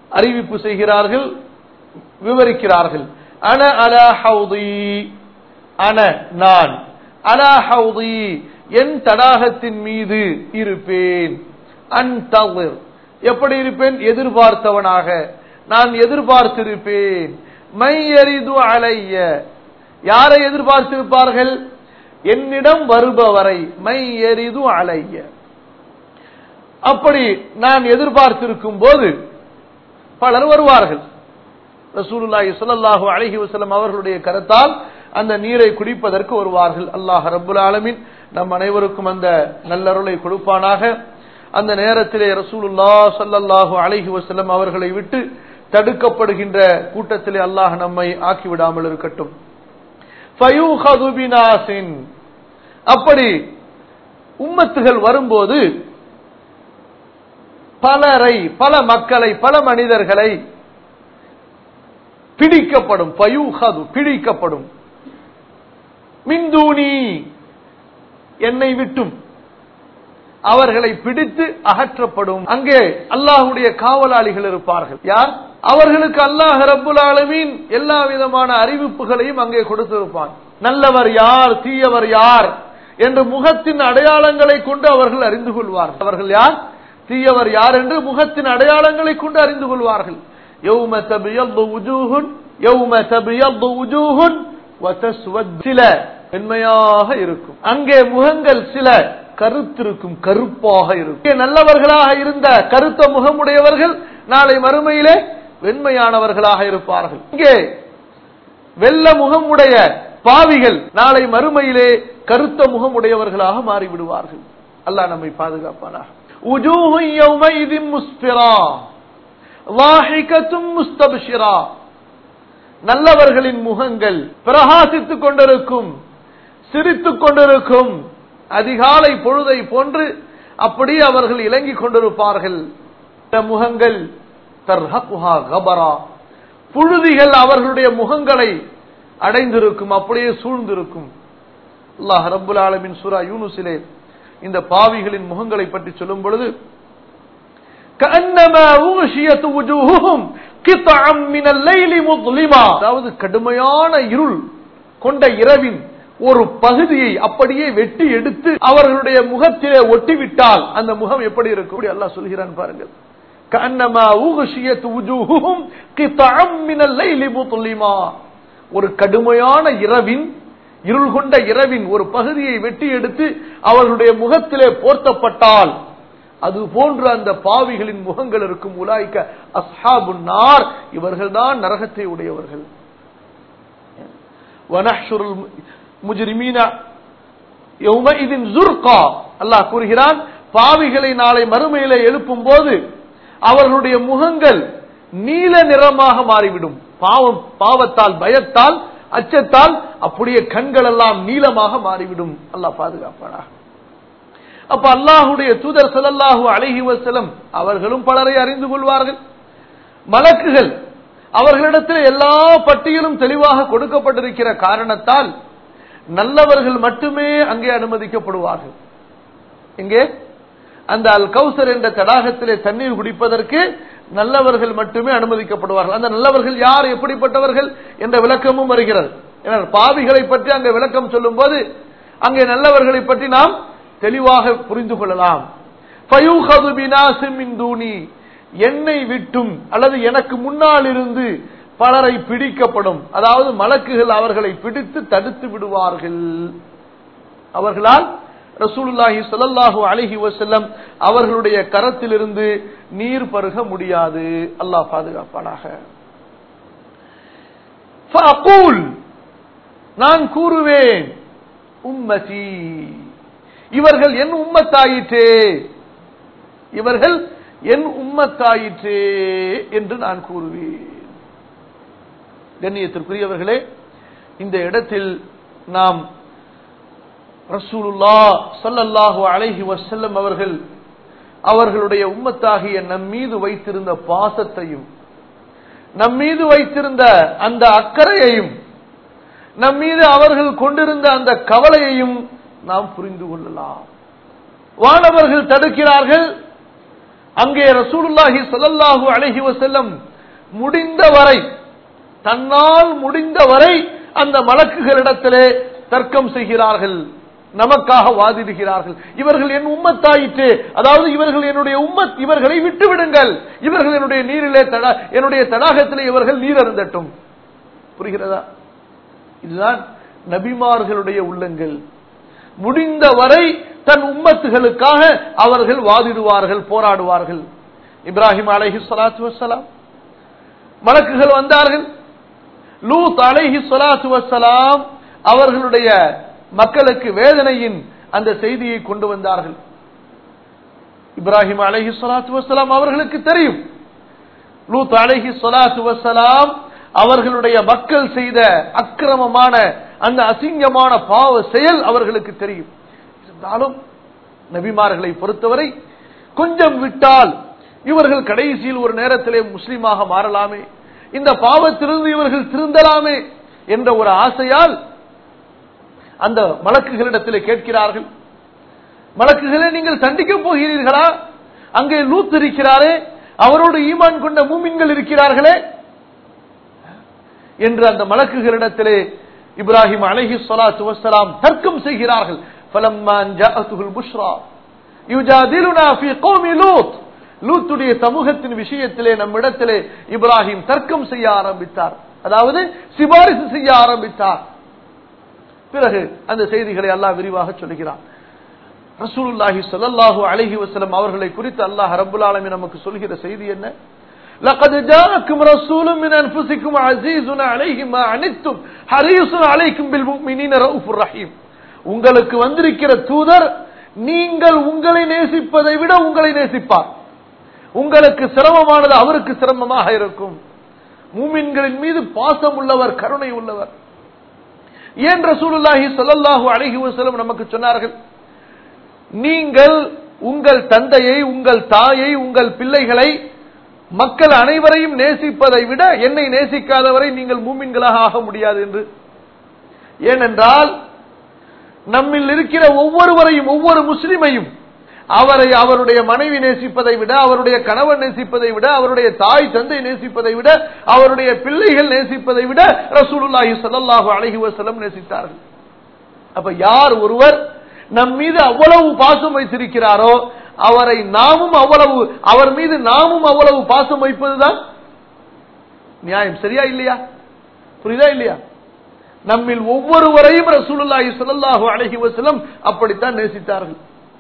அறிவிப்பு செய்கிறார்கள் விவரிக்கிறார்கள் அன அலா ஹவுதி அன நான் அலா ஹவுதி என் தடாகத்தின் மீது இருப்பேன் அன்தவிர் எப்படி இருப்பேன் எதிர்பார்த்தவனாக நான் எதிர்பார்த்திருப்பேன் மை எரிது அலைய யாரை எதிர்பார்த்திருப்பார்கள் என்னிடம் வருபவரை மை எரிது அலைய அப்படி நான் எதிர்பார்த்திருக்கும் போது பலர் வருவார்கள் ரசூலுல்லாஹி ஸல்லல்லாஹு அலைஹி வஸல்லம் அவர்களுடைய கருத்தால் அந்த நீரை குடிப்பதற்கு வருவார்கள் அல்லாஹ் ரப்புல் ஆலமீன் நம் அனைவருக்கும் அந்த நல்லருளை கொடுப்பானாக அந்த நேரத்திலே ரசூலுல்லா ஸல்லல்லாஹு அலைஹி வஸல்லம் அவர்களை விட்டு தடுக்கப்படுகின்ற கூட்டத்திலே அல்லாஹ் நம்மை ஆக்கிவிடாமல் இருக்கட்டும் ஃபயூஹது பினாசின் அப்படி உம்மத்துகள் வரும்போது பலரை பல மக்களை பல மனிதர்களை பிடிக்கப்படும் பயூஹது பிடிக்கப்படும் மிந்தூனி என்னை விட்டும் அவர்களை பிடித்து அகற்றப்படும் அங்கே அல்லாஹுடைய காவலாளிகள் இருப்பார்கள் யார் அவர்களுக்கு அல்லாஹ் ரப்புல் ஆலமீன் எல்லா விதமான அறிவிப்புகளையும் அங்கே கொடுத்திருப்பான் நல்லவர் யார் தீயவர் யார் என்று முகத்தின் அடையாளங்களை கொண்டு அவர்கள் அறிந்து கொள்வார்கள் அவர்கள் யார் தீயவர் யார் என்று முகத்தின் அடையாளங்களை கொண்டு அறிந்து கொள்வார்கள் யௌம தபியத்து உஜூஹுன் யௌம தபியத்து உஜூஹுன் வதஸ்வத் சில வெண்மையாக இருக்கும் அங்கே முகங்கள் சில கருத்திருக்கும் கருப்பாக இருக்கும் இங்கே நல்லவர்களாக இருந்த கருத்த முகமுடையவர்கள் நாளை மறுமையிலே வெண்மையானவர்களாக இருப்பார்கள் இங்கே வெள்ள முகமுடைய பாவிகள் நாளை மறுமையிலே கருத்த முகமுடையவர்களாக மாறிவிடுவார்கள் அல்லாஹ் நம்மை பாதுகாப்பானாக உஜூஹு யௌமைதின் முஸ்பிரா வாஹிகத்தும் முஸ்தபிஷிரா நல்லவர்களின் முகங்கள் பிரகாசித்துக் கொண்டிருக்கும் சிரித்துக் கொண்டிருக்கும் அதிகாலை பொழுதை போன்று அப்படி அவர்கள் இலங்கிக் கொண்டிருப்பார்கள் இந்த முகங்கள் தர்ஹகுஹா கபரா புழுதிகள் அவர்களுடைய முகங்களை அடைந்திருக்கும் அப்படியே சூழ்ந்திருக்கும் அல்லாஹ் ரப்புல் ஆலமின் சூரா யூனுஸிலே இந்த பாவிகளின் முகங்களை பற்றி சொல்லும் பொழுது كأنما أغشيت وجوههم قطعا من الليل مظلما அதாவது கடுமையான இருள் கொண்ட இரவின் ஒரு பகுதியை அப்படியே வெட்டி எடுத்து அவர்களுடைய முகத்திலே ஒட்டிவிட்டால் அந்த முகம் எப்படி இருக்கும் அப்படி அல்லாஹ் சொல்கிறான் பாருங்கள் كأنما أغشيت وجوههم قطعا من الليل مظلما ஒரு கடுமையான இரவின் இருள் கொண்ட இரவின் ஒரு பகுதியை வெட்டி எடுத்து அவர்களுடைய முகத்திலே போர்த்தப்பட்டால் அது போன்று அந்த பாவிகளின் முகங்கள் இருக்கும் உலாய்க்க அஸ்ஹாபுன்னார் இவர்கள்தான் நரகத்தை உடையவர்கள் வனஹ்ஷுருல் முஜ்ரிமீன யௌமஇதின் ஜுர்கா அல்லாஹ் கூறுகிறான் பாவிகளை நாளை மறுமையிலே எழுப்பும் போது அவர்களுடைய முகங்கள் நீல நிறமாக மாறிவிடும் பாவம் பாவத்தால் பயத்தால் அச்சத்தால் அப்படியே கண்கள் எல்லாம் நீளமாக மாறிவிடும் அல்லாஹ் பாதுகாப்பானா அப்ப அல்லாஹுடைய தூதர் ஸல்லல்லாஹு அலைஹி வஸல்லம் அவர்களும் பலரை அறிந்து கொள்வார்கள் மலக்குகள் அவர்களிடத்தில் எல்லா பட்டியலும் தெளிவாக கொடுக்கப்பட்டிருக்கிற காரணத்தால் நல்லவர்கள் மட்டுமே அங்கே அனுமதிக்கப்படுவார்கள் எங்கே அந்த அல் கௌசர் என்ற தடாகத்திலே தண்ணீர் குடிப்பதற்கு நல்லவர்கள் மட்டுமே அனுமதிக்கப்படுவார்கள் அந்த நல்லவர்கள் யார் எப்படிப்பட்டவர்கள் என்ற விளக்கமும் வருகிறது ஏன்னா பாவிகளை பற்றி அங்கே விளக்கம் சொல்லும் போது அங்கே நல்லவர்களை பற்றி நாம் தெளிவாக புரிந்து கொள்ளலாம் ஃபயூஹது பினாசிம் மின் தூனி என்னை விட்டும் அல்லது எனக்கு முன்னால் இருந்து பலரை பிடிக்கப்படும் அதாவது மலக்குகள் அவர்களை பிடித்து தடுத்து விடுவார்கள் அவர்களால் ரசூலுல்லாஹி ஸல்லல்லாஹு அலைஹி வஸல்லம் அவர்களுடைய கரத்திலிருந்து நீர் பருக முடியாது அல்லாஹ் பாதுகாப்பானாக ஃபஅகூல் நான் கூறுவேன் உம்மதி இவர்கள் என் உம்மத்தாயிற்றே இவர்கள் என் உம்மத்தாயிற்றே என்று நான் கூறுவேன் கண்ணியத்திற்குரியவர்களே இந்த இடத்தில் நாம் ரசூலுல்லா ஸல்லல்லாஹு அலைஹி வஸல்லம் அவர்கள் அவர்களுடைய உம்மத்தாகிய நம் மீது வைத்திருந்த பாசத்தையும் நம் மீது வைத்திருந்த அந்த அக்கறையையும் நம் மீது அவர்கள் கொண்டிருந்த அந்த கவலையையும் நாம் புரிந்து கொள்ளலாம் வானவர்கள் தடுக்கிறார்கள் அங்கே ரசூலுல்லாஹி ஸல்லல்லாஹு அலைஹி வஸல்லம் முடிந்தவரை தன்னால் முடிந்தவரை அந்த மலக்குகளிடத்திலே தர்க்கம் செய்கிறார்கள் நமக்காக வாதிடுகிறார்கள் இவர்கள் என் உம்மத்தாயிற்று அதாவது இவர்கள் என்னுடைய உம்மத் இவர்களை விட்டு விடுங்கள் இவர்கள் என்னுடைய நீரிலே தடா என்னுடைய தடாகத்திலே இவர்கள் நீர் அருந்தட்டும் புரிகிறதா இதுதான் நபிமார்களுடைய உள்ளங்கள் முடிந்த வரை தன் உம்மத்துகளுக்காக அவர்கள் வாதிடுவார்கள் போராடுவார்கள் இப்ராஹிம் அலைஹி ஸலாத்து வஸ்ஸலாம் மலக்குகள் வந்தார்கள் லூத் அலைஹி ஸலாத்து வஸ்ஸலாம் அவர்களுடைய மக்களுக்கு வேதனையின் அந்த செய்தியை கொண்டு வந்தார்கள் இப்ராஹிம் அலைஹி ஸலாத்து வஸ்ஸலாம் அவர்களுக்கு தெரியும் லூத் அலைஹி ஸலாத்து வஸ்ஸலாம் அவர்களுடைய மக்கள் செய்த அக்கிரமமான அந்த அசிங்கமான பாவ செயல் அவர்களுக்கு தெரியும் இருந்தாலும் நபிமார்களை பொறுத்தவரை கொஞ்சம் விட்டால் இவர்கள் கடைசியில் ஒரு நேரத்திலே முஸ்லீமாக மாறலாமே இந்த பாவத்திலிருந்து இவர்கள் திருந்தலாமே என்ற ஒரு ஆசையால் அந்த மலக்குகளிடத்திலே கேட்கிறார்கள் மலக்குகளை நீங்கள் தண்டிக்கப் போகிறீர்களா அங்கே லூத் இருக்கிறாரே அவரோடு ஈமான் கொண்ட மூமின்கள் இருக்கிறார்களே என்று அந்த மலக்குகளிடத்திலே இப்ராஹிம் அலைஹி ஸலாத்து வஸ்ஸலாம் தர்க்கம் செய்கிறார்கள் فلما جاءته البشرى يجادلنا في قوم لوط லூத்துடைய சமூகத்தின் விஷயத்திலே நம்மிடத்திலே இப்ராஹிம் தர்க்கம் செய்ய ஆரம்பித்தார் அதாவது சிபாரிசு செய்ய ஆரம்பித்தார் பிறகு அந்த செய்திகளை அல்லாஹ் விரிவாக சொல்கிறார் ரசூலுல்லாஹி ஸல்லல்லாஹு அலைஹி வஸல்லம் அவர்களை குறித்து அல்லாஹ் ரப்பல் ஆலமீன் நமக்கு சொல்கிற செய்தி என்ன لقد جاءكم رسول من انفسكم عزيز عليه ما عنتم حريص عليكم بالمؤمنين رؤوف رحيم உங்களுக்கு வந்திருக்கிற தூதர் நீங்கள் உங்களை நேசிப்பதை விட உங்களை நேசிப்பார் உங்களுக்கு சிரமமானது அவருக்கு சிரமமாக இருக்கும் மூமின்களின் மீது பாசம் உள்ளவர் கருணை உள்ளவர் ஏன் ரசூலுல்லாஹி ஸல்லல்லாஹு அலைஹி வஸல்லம் நமக்கு சொன்னார்கள் நீங்கள் உங்கள் தந்தையை உங்கள் தாயை உங்கள் பிள்ளைகளை மக்கள் அனைவரையும் நேசிப்பதை விட என்னை நேசிக்காதவரை நீங்கள் மூமின்களாக ஆக முடியாது என்று ஏனென்றால் நம்மில் இருக்கிற ஒவ்வொருவரையும் ஒவ்வொரு முஸ்லிமையும் அவரை அவருடைய மனைவி நேசிப்பதை விட அவருடைய கணவன் நேசிப்பதை விட அவருடைய தாய் தந்தை நேசிப்பதை விட அவருடைய பிள்ளைகள் நேசிப்பதை விட ரசூலுல்லாஹி ஸல்லல்லாஹு அலைஹி வஸல்லம் நேசித்தார்கள் அப்ப யார் ஒருவர் நம் மீது அவ்வளவு பாசம் வைத்திருக்கிறாரோ அவரை நாமும் அவ்வளவு அவர் மீது நாமும் அவ்வளவு பாசம் வைப்பதுதான் நியாயம் சரியா இல்லையா புரியுதா இல்லையா நம்மில் ஒவ்வொருவரையும் ரசூலுல்லாஹி ஸல்லல்லாஹு அலைஹி வஸல்லம் அப்படித்தான் நேசித்தார்கள்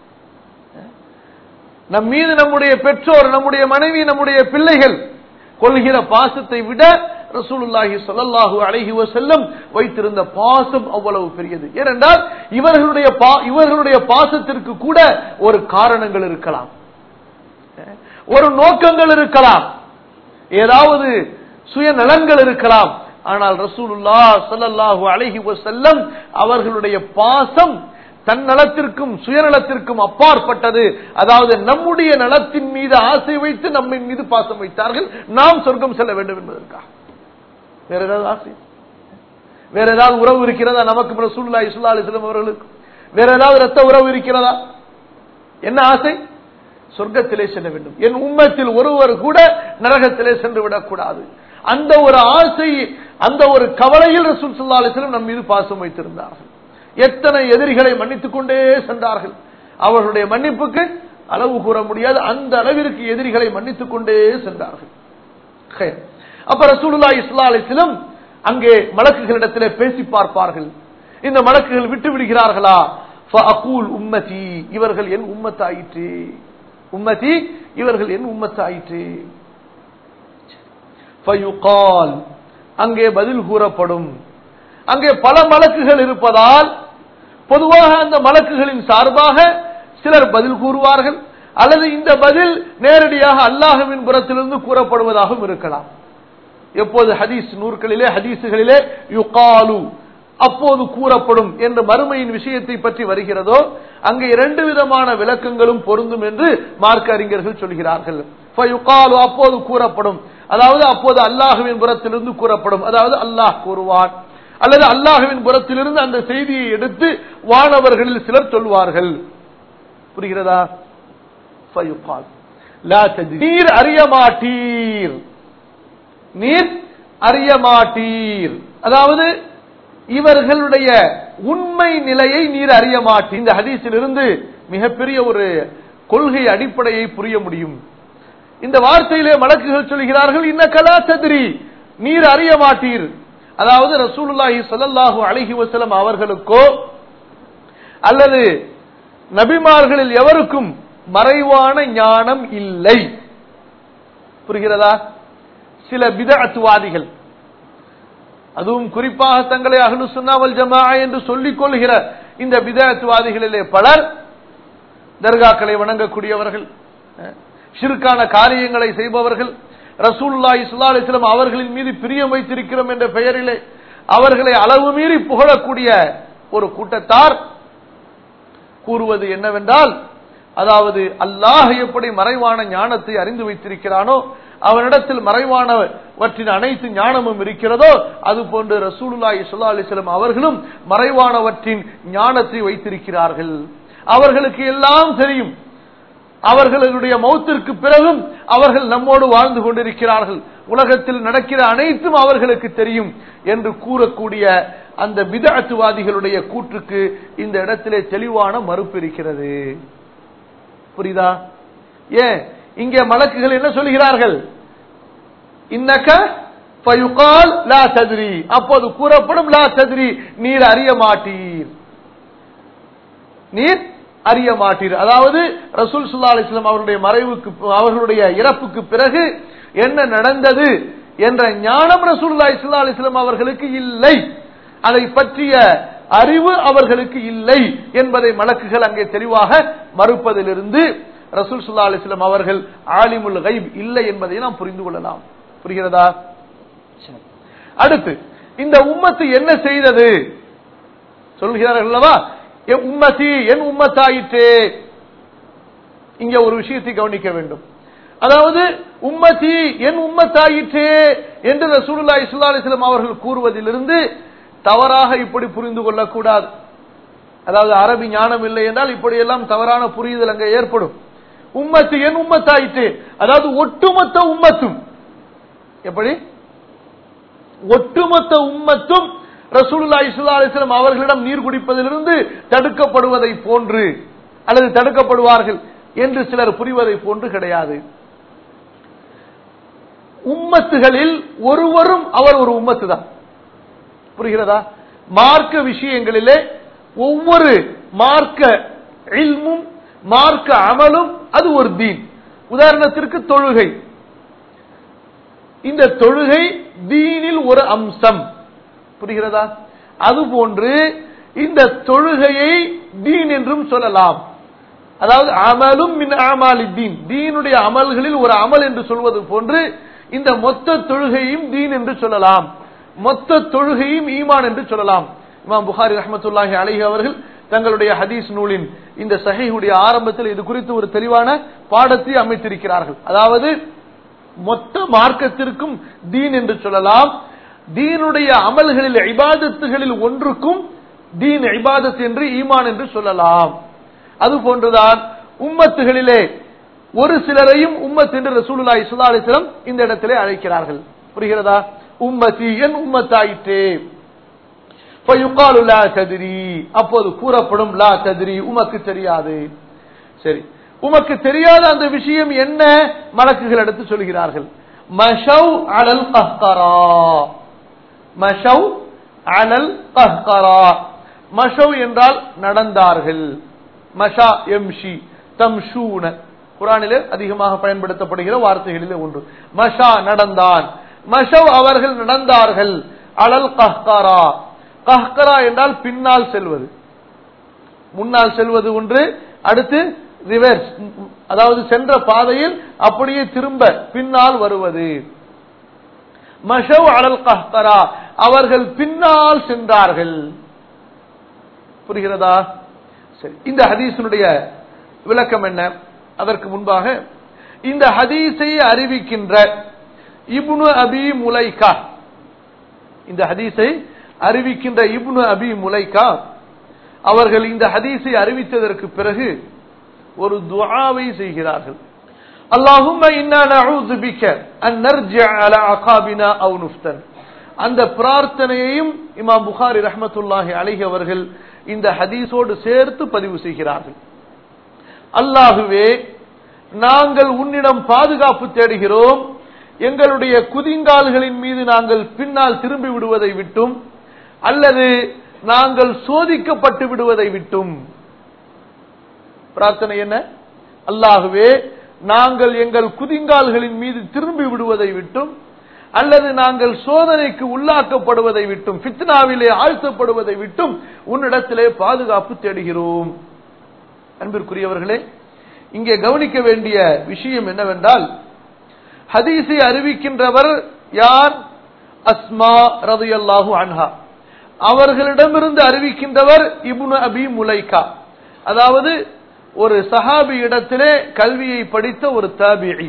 நம் மீது நம்முடைய பெற்றோர் நம்முடைய மனைவி நம்முடைய பிள்ளைகள் கொள்கிற பாசத்தை விட ரசூலுல்லாஹி ஸல்லல்லாஹு அலைஹி வஸல்லம் வைத்திருந்த பாசம் அவ்வளவு பெரியது ஏனென்றால் இவர்களுடைய இவர்களுடைய பாசத்திற்கு கூட ஒரு காரணங்கள் இருக்கலாம் ஒரு நோக்கங்கள் இருக்கலாம் ஏதாவது சுயநலன்கள் இருக்கலாம் ஆனால் ரசூலுல்லா ஸல்லல்லாஹு அலைஹி வஸல்லம் அவர்களுடைய பாசம் தன் நலத்திற்கும் சுயநலத்திற்கும் அப்பாற்பட்டது அதாவது நம்முடைய நலத்தின் மீது ஆசை வைத்து நம்மை மீது பாசம் வைத்தார்கள் நாம் சொர்க்கம் செல்ல வேண்டும் என்பதற்காக வேற ஏதாவது ஆசை வேற ஏதாவது உறவு இருக்கிறதா நமக்கு ரசூல்லா இஸ்லா அலிஸ்லாம் அவர்களுக்கு வேற ஏதாவது ரத்த உறவு இருக்கிறதா என்ன ஆசை சொர்க்கத்திலே செல்ல வேண்டும் என் உம்மத்தில் ஒருவர் கூட நரகத்திலே சென்று விடக்கூடாது அந்த ஒரு ஆசை அந்த ஒரு கவலையில் ரசூல் சுல்லா அலிஸ்லம் நம் மீது பாசம் வைத்திருந்தார்கள் எத்தனை எதிரிகளை மன்னித்துக் கொண்டே சென்றார்கள் அவர்களுடைய மன்னிப்புக்கு அளவு கூற முடியாது அந்த அளவிற்கு எதிரிகளை மன்னித்துக் கொண்டே சென்றார்கள் அப்ப ரசூலுல்லா இஸ்லா அலிஸ்லம் அங்கே மலக்குகளிடத்திலே பேசி பார்ப்பார்கள் இந்த மலக்குகள் விட்டு விடுகிறார்களா அகூல் உம்மதி இவர்கள் என் உம்மத்தாயிற்று உம்மதி இவர்கள் என் உம்மத்தாயிற்று அங்கே பதில் கூறப்படும் அங்கே பல மலக்குகள் இருப்பதால் பொதுவாக அந்த மலக்குகளின் சார்பாக சிலர் பதில் கூறுவார்கள் அல்லது இந்த பதில் நேரடியாக அல்லாஹுவின் புறத்திலிருந்து கூறப்படுவதாகவும் இருக்கலாம் எப்போது ஹதீஸ் நூற்களிலே ஹதீசுகளிலே யுகாலு அப்போது கூறப்படும் என்ற மறுமையின் விஷயத்தை பற்றி வருகிறதோ அங்கே இரண்டு விதமான விளக்கங்களும் பொருந்தும் என்று மார்க்க அறிஞர்கள் சொல்கிறார்கள் அப்போது கூறப்படும் அதாவது அப்போது அல்லாஹுவின் புறத்திலிருந்து கூறப்படும் அதாவது அல்லாஹ் கூறுவான் அல்லது அல்லாஹுவின் புறத்திலிருந்து அந்த செய்தியை எடுத்து வானவர்களில் சிலர் சொல்வார்கள் புரிகிறதா நீர் அறிய மாட்டீர் நீர் அறிய மாட்டீர் அதாவது இவர்களுடைய உண்மை நிலையை நீர் அறிய மாட்டீர் இந்த ஹதீஸிலிருந்து மிகப்பெரிய ஒரு கொள்கை அடிப்படையை புரிய முடியும் இந்த வார்த்தையிலே மலக்குகள் சொல்கிறார்கள் இன்ன கலா சதுரி நீர் அறிய மாட்டீர் அதாவது ரசூலுல்லாஹி ஸல்லல்லாஹு அலைஹி வஸல்லம் அவர்களுக்கோ அல்லது நபிமார்களில் எவருக்கும் மறைவான ஞானம் இல்லை புரிகிறதா சில பிதஅத்துவாதிகள் அதுவும் குறிப்பாக தங்களை அகலு சுன்னாவல் ஜமா என்று சொல்லிக் கொள்கிற இந்த பிதஅத்துவாதிகளிலே பலர் தர்காக்களை வணங்கக்கூடியவர்கள் அஹ், ஷிர்கான காரியங்களை செய்பவர்கள் ரசூலுல்லாஹி ஸல்லல்லாஹு அலைஹி வஸல்லம் அவர்களின் மீது பிரியம் வைத்திருக்கிறோம் என்ற பெயரிலே அவர்களை அளவு மீறி புகழக்கூடிய ஒரு கூட்டத்தார் கூறுவது என்னவென்றால் அதாவது அல்லாஹ் எப்படி மறைவான ஞானத்தை அறிந்து வைத்திருக்கிறானோ அவனிடத்தில் மறைவானவற்றின் அனைத்து ஞானமும் இருக்கிறதோ அது போன்று ரசூலுல்லாஹி ஸல்லல்லாஹு அலைஹி வஸல்லம் அவர்களும் மறைவானவற்றின் ஞானத்தை வைத்திருக்கிறார்கள் அவர்களுக்கு எல்லாம் தெரியும் அவர்களுடைய மௌத்திற்கு பிறகும் அவர்கள் நம்மோடு வாழ்ந்து கொண்டிருக்கிறார்கள் உலகத்தில் நடக்கிற அனைத்தும் அவர்களுக்கு தெரியும் என்று கூறக்கூடிய அந்த பிதஅத்துவாதிகளுடைய கூற்றுக்கு இந்த இடத்திலே தெளிவான மறுப்பு இருக்கிறது புரியுதா ஏன் இங்கே மலக்குகள் என்ன சொல்கிறார்கள் இன்னக்க ஃபயுகால் லா தத்ரி அப்போது கூறப்படும் லா தத்ரி நீர் அறிய மாட்டீர் நீர் அறிய மாட்டீர் அதாவது ரசூல் சுல்லா அலிஸ்லாம் அவருடைய மறைவுக்கு அவர்களுடைய இறப்புக்கு பிறகு என்ன நடந்தது என்ற ஞானம் ரசூல்லா இஸ்லா அலிஸ்லாம் அவர்களுக்கு இல்லை அதை பற்றிய அறிவு அவர்களுக்கு இல்லை என்பதை மலக்குகள் அங்கே தெளிவாக மறுப்பதிலிருந்து ரசூல் சுல்லா அலிஸ்லாம் அவர்கள் ஆலிமுல் கைப் இல்லை என்பதை நாம் புரிந்து கொள்ளலாம் புரிகிறதா சரி. அடுத்து இந்த உம்மத்து என்ன செய்தது சொல்கிறார்கள் அல்லவா என் உம்மத்தி என் உம்மத்தாயிற்றே இங்க ஒரு விஷயத்தை கவனிக்க வேண்டும் அதாவது உம்மத்தி என் உம்மத்தாயிற்றே என்று ரசூலுல்லாஹி ஸல்லல்லாஹு அலைஹி வஸல்லம் அவர்கள் கூறுவதிலிருந்து தவறாக இப்படி புரிந்து கொள்ளக்கூடாது அதாவது அரபி ஞானம் இல்லை என்றால் இப்படி எல்லாம் தவறான புரிதல் அங்கே ஏற்படும் உம்மத்து என் உம்மத்தாயிற்று அதாவது ஒட்டுமொத்த உம்மத்தும் எப்படி ஒட்டுமொத்த உம்மத்தும் ரசூலுல்லாஹி ஸல்லல்லாஹு அலைஹி வஸல்லம் அவர்களிடம் நீர் குடிப்பதிலிருந்து தடுக்கப்படுவதை போன்று அல்லது தடுக்கப்படுவார்கள் என்று சிலர் புரிவதை போன்று கிடையாது உம்மத்துகளில் ஒருவரும் அவர் ஒரு உம்மத்து தான் புரிகிறதா மார்க்க விஷயங்களிலே ஒவ்வொரு மார்க்க இல்மும் மார்க்க அமலும் அது ஒரு தீன் உதாரணத்திற்கு தொழுகை இந்த தொழுகை தீனில் ஒரு அம்சம் புரிகிறதா அதுபோன்று இந்த தொழுகையை தீன் என்றும் சொல்லலாம் அதாவது அமலும் மின் அமாலி தீன் தீனுடைய அமல்களில் ஒரு அமல் என்று சொல்வது போன்று இந்த மொத்த தொழுகையும் தீன் என்று சொல்லலாம் மொத்த தொழுகையும் ஈமான் என்று சொல்லலாம் இமாம் புகாரி ரஹமத்துல்லாஹி அலைஹி அவர்கள் தங்களுடைய ஹதீஸ் நூலின் இந்த சஹீஹுடைய ஆரம்பத்தில் இது குறித்து ஒரு தெளிவான பாடத்தை அமைத்திருக்கிறார்கள் அதாவது மொத்த மார்க்கத்திற்கும் தீன் என்று சொல்லலாம் தீனுடைய அமல்களில் இபாதத்துகளில் ஒன்றுக்கும் தீன் இபாதத் என்று ஈமான் என்று சொல்லலாம் அது போன்றுதான் உம்மத்துகளிலே ஒரு சிலரையும் உம்மத் என்று ரசூலுல்லாஹி ஸல்லல்லாஹு அலைஹி வஸல்லம் இந்த இடத்திலே அழைக்கிறார்கள் புரிகிறதா உம்மத்தி என் உம்மத்தாயிற்றே ஃபயுகாலு லா தத்ரி அப்போது கூறப்படும் லா தத்ரி உமக்கு தெரியாது சரி உமக்கு தெரியாத அந்த விஷயம் என்ன மலக்குகள் எடுத்து சொல்கிறார்கள் மஷவ் அலல் கஹ்கரா மஷவ் அலல் கஹ்கரா மஷவ் என்றால் நடந்தார்கள் மஷா எம்ஷி தம்ஷூன குரானிலே அதிகமாக பயன்படுத்தப்படுகிற வார்த்தைகளிலே ஒன்று மஷா நடந்தான் மஷவ் அவர்கள் நடந்தார்கள் அலல் கஹ்கரா கஹ்கரா என்றால் பின்னால் செல்வது முன்னால் செல்வது ஒன்று அடுத்து ரிவர்ஸ் அதாவது சென்ற பாதையில் அப்படியே திரும்ப பின்னால் வருவது மஷவ் அலல் கஹ்கரா அவர்கள் பின்னால் சென்றார்கள் புரிகிறதா சரி இந்த ஹதீஸினுடைய விளக்கம் என்ன அதற்கு முன்பாக இந்த ஹதீஸை அறிவிக்கின்ற இப்னு அபி முலைகா இந்த ஹதீஸை அறிவிக்கின்ற இப்னு அபி முலைகா அவர்கள் இந்த ஹதீஸை அறிவித்ததற்கு பிறகு ஒரு துஆவை செய்கிறார்கள் اللهم إنا نعوذ بك أن نرجع على عقابنا أو نفتن அந்த பிரார்த்தனையையும் இமாம் புகாரி ரஹமத்துல்லாஹி அலிஹி அவர்கள் இந்த ஹதீஸோடு சேர்த்து பதிவு செய்கிறார்கள் அல்லாஹுவே நாங்கள் உன்னிடம் பாதுகாப்பு தேடுகிறோம் எங்களுடைய குதிங்கால்களின் மீது நாங்கள் பின்னால் திரும்பி விடுவதை விட்டும் அல்லது நாங்கள் சோதிக்கப்பட்டு விடுவதை விட்டும் பிரார்த்தனை என்ன அல்லாகவே நாங்கள் எங்கள் குதிங்கால்களின் மீது திரும்பி விடுவதை விட்டும் அல்லது நாங்கள் சோதனைக்கு உள்ளாக்கப்படுவதை விட்டும் பித்னாவிலே ஆழ்த்தப்படுவதை விட்டும் உன்னிடத்திலே பாதுகாப்பு தேடுகிறோம் அன்பிற்குரியவர்களே இங்கே கவனிக்க வேண்டிய விஷயம் என்னவென்றால் ஹதீஸை அறிவிக்கின்றவர் யார் அஸ்மா ரதையல்லாஹு அன்ஹா அவர்களிடமிருந்து அறிவிக்கின்றவர் இபுன் அபி முலைகா அதாவது ஒரு சஹாபி இடத்திலே கல்வியை படித்த ஒரு தாபிழி